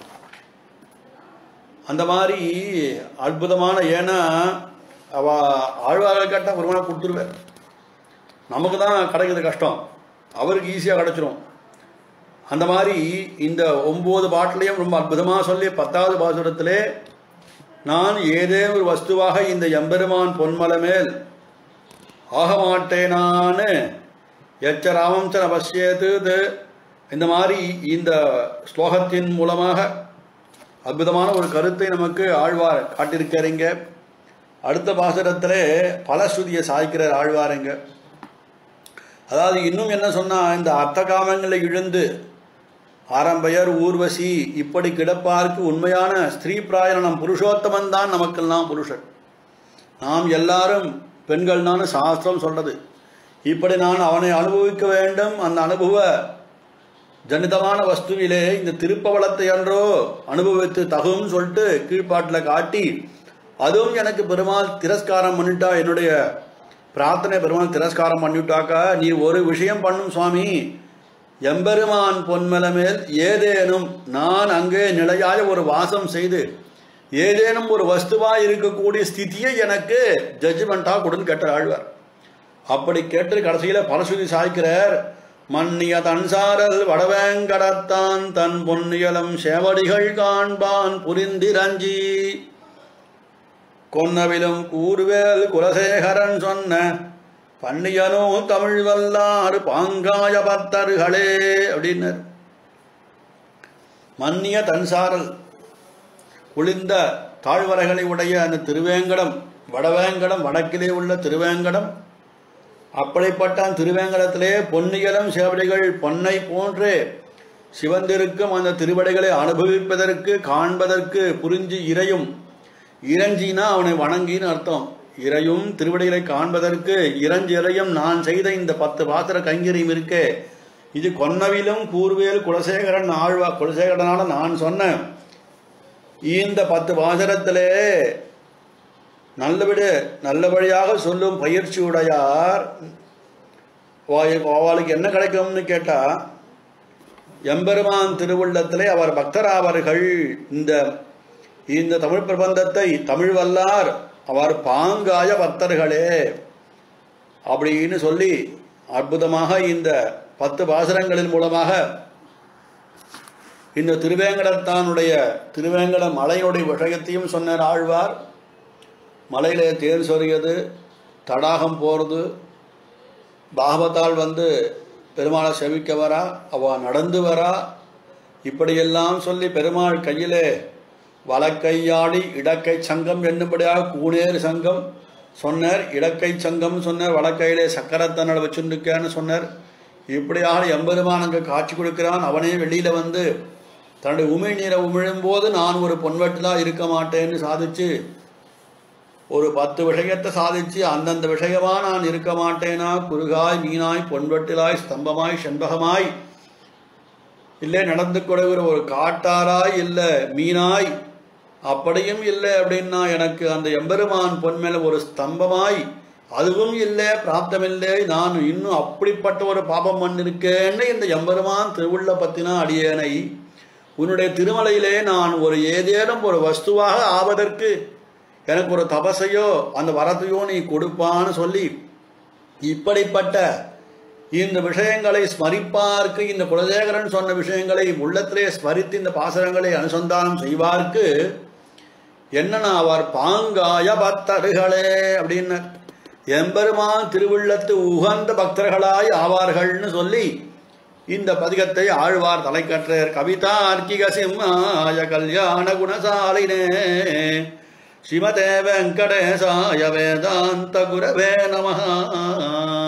அந்த மாதிரி அற்புதமான ஏன்னா அவ ஆழ்வார்கள் கேட்டால் பெருமாளை கொடுத்துருவார் நமக்கு தான் கிடைக்கிறது கஷ்டம் அவருக்கு ஈஸியாக கிடைச்சிரும் அந்த மாதிரி இந்த ஒன்பது பாட்டிலையும் ரொம்ப அற்புதமாக சொல்லி பத்தாவது பாசுரத்திலே நான் ஏதே ஒரு வஸ்துவாக இந்த எம்பெருமான் பொன்மலை மேல் ஆக மாட்டேனான்னு எச்சராமம் ச அவசியத்து இந்த மாதிரி இந்த ஸ்லோகத்தின் மூலமாக அற்புதமான ஒரு கருத்தை நமக்கு ஆழ்வார் காட்டியிருக்காருங்க அடுத்த பாசுரத்திலே பலஸ்ருதியை சாய்க்கிறார் ஆழ்வாருங்க அதாவது இன்னும் என்ன சொன்னா இந்த அர்த்த காமங்களை இழந்து ஆரம்பயர் ஊர்வசி இப்படி கிடப்பார்க்கு உண்மையான ஸ்திரீ பிராயணம் புருஷோத்தமன் தான் நமக்கெல்லாம் புருஷன் நாம் எல்லாரும் பெண்கள் தான் சாஸ்திரம் சொல்றது இப்படி நான் அவனை அனுபவிக்க வேண்டும் அந்த அனுபவ ஜனிதமான வஸ்துவிலே இந்த திருப்பவளத்தை அன்றோ அனுபவித்து தகும் சொல்லிட்டு கீழ்ப்பாட்டில் காட்டி அதுவும் எனக்கு பெருமாள் திரஸ்காரம் பண்ணிட்டா என்னுடைய பிரார்த்தனை பெருமாள் திரஸ்காரம் பண்ணிவிட்டாக்கா நீ ஒரு விஷயம் பண்ணும் சுவாமி எம்பெருமான் பொன்மல மேல் ஏதேனும் நான் அங்கே நிலையாய ஒரு வாசம் செய்து ஏதேனும் ஒரு வஸ்துவாய் இருக்கக்கூடிய ஸ்திதியை எனக்கு ஜட்ஜ்மெண்டா கொடுன்னு கேட்டார் ஆழ்வார் அப்படி கேட்டு கடைசியில பரசுதி சாய்க்கிறார் மன்னிய தன்சாரல் வடவேங்கடத்தான் தன் பொன்னியலம் சேவடிகள் காண்பான் புரிந்திரஞ்சி கொன்னவிலும் கூர்வேல் குலசேகரன் சொன்ன பன்னியனோ தமிழ் வல்லாறு பாங்காய பத்தர்களே அப்படின்னார் மன்னிய தன்சாரல் குளிர்ந்த தாழ்வரைகளை உடைய அந்த திருவேங்கடம் வடவேங்கடம் வடக்கிலே உள்ள திருவேங்கடம் அப்படிப்பட்ட அந்த திருவேங்கடத்திலே பொன்னியலம் சேவடிகள் பொன்னை போன்றே சிவந்திருக்கும் அந்த திருவடிகளை அனுபவிப்பதற்கு காண்பதற்கு புரிஞ்சு இறையும் இறைஞ்சினா அவனை வணங்கின்னு அர்த்தம் இறையும் திருவடிகளை காண்பதற்கு இறஞ்சி இறையும் நான் செய்த இந்த பத்து பாத்திர கைங்கரியம் இருக்கே இது கொன்னவிலும் கூர்வேல் குலசேகரன் ஆழ்வா குலசேகரனால நான் சொன்னேன் இந்த பத்து பாசரத்திலே நல்லவிடு நல்லபடியாக சொல்லும் பயிற்சி உடையார் அவளுக்கு என்ன கிடைக்கும்னு கேட்டா எம்பெருமான் திருவுள்ளத்திலே அவர் பக்தராவார்கள் இந்த இந்த தமிழ் பிரபந்தத்தை தமிழ் வல்லார் அவர் பாங்காய பக்தர்களே அப்படின்னு சொல்லி அற்புதமாக இந்த பத்து பாசரங்களின் மூலமாக இந்த திருவேங்கடத்தானுடைய திருவேங்கட மலையுடைய விஷயத்தையும் சொன்னார் ஆழ்வார் மலையிலே தேர் சொறியது தடாகம் போகிறது பாகவத்தால் வந்து பெருமாளை செவிக்க வரா அவ நடந்து வரா இப்படியெல்லாம் சொல்லி பெருமாள் கையிலே வலக்கையாடி இடக்கை சங்கம் என்னும்படியாக கூனேறு சங்கம் சொன்னார் இடக்கை சங்கம் சொன்னார் வலக்கையிலே சக்கரத்தனோட வச்சுருக்கேன்னு சொன்னார் இப்படியாக எம்பெருமான் அங்கே காட்சி கொடுக்கிறான் அவனே வெளியில வந்து தன்னுடைய உமிழ் நீரை உமிழும் போது நான் ஒரு பொன்வட்டிலா இருக்க மாட்டேன்னு சாதிச்சு ஒரு பத்து விஷயத்தை சாதிச்சு அந்தந்த விஷயமா நான் இருக்க மாட்டேனா குறுகாய் மீனாய் பொன்வட்டிலாய் ஸ்தம்பமாய் செண்பகமாய் இல்லை நடந்து கொடுக்கிற ஒரு காட்டாராய் இல்லை மீனாய் அப்படியும் இல்லை அப்படின்னா எனக்கு அந்த எம்பெருமான் பொன் மேல ஒரு ஸ்தம்பமாய் அதுவும் இல்லை பிராப்தமில்லை நான் இன்னும் அப்படிப்பட்ட ஒரு பாபம் பண்ணிருக்கேன்னு இந்த எம்பெருமான் திருவுள்ள பத்தினா அடியேனை உன்னுடைய திருமலையிலே நான் ஒரு ஏதேனும் ஒரு வஸ்துவாக ஆவதற்கு எனக்கு ஒரு தபசையோ அந்த வரத்தையோ நீ கொடுப்பான்னு சொல்லி இப்படிப்பட்ட இந்த விஷயங்களை ஸ்மரிப்பார்க்கு இந்த குலசேகரன் சொன்ன விஷயங்களை உள்ளத்திலே ஸ்மரித்து இந்த பாசனங்களை அனுசந்தானம் செய்வார்க்கு என்னன்னா அவர் பாங்காய பக்தர்களே அப்படின்னு எம்பெருமான் திருவுள்ளத்து உகந்த பக்தர்களாய் ஆவார்கள்னு சொல்லி இந்த பதிகத்தை ஆழ்வார் தலைக்கற்றார் கவிதா அர்க்கிக சிம்மாய கல்யாண குணசாலினே ஸ்ரீமதே வெங்கடேசாய வேதாந்த குரவே நமஹா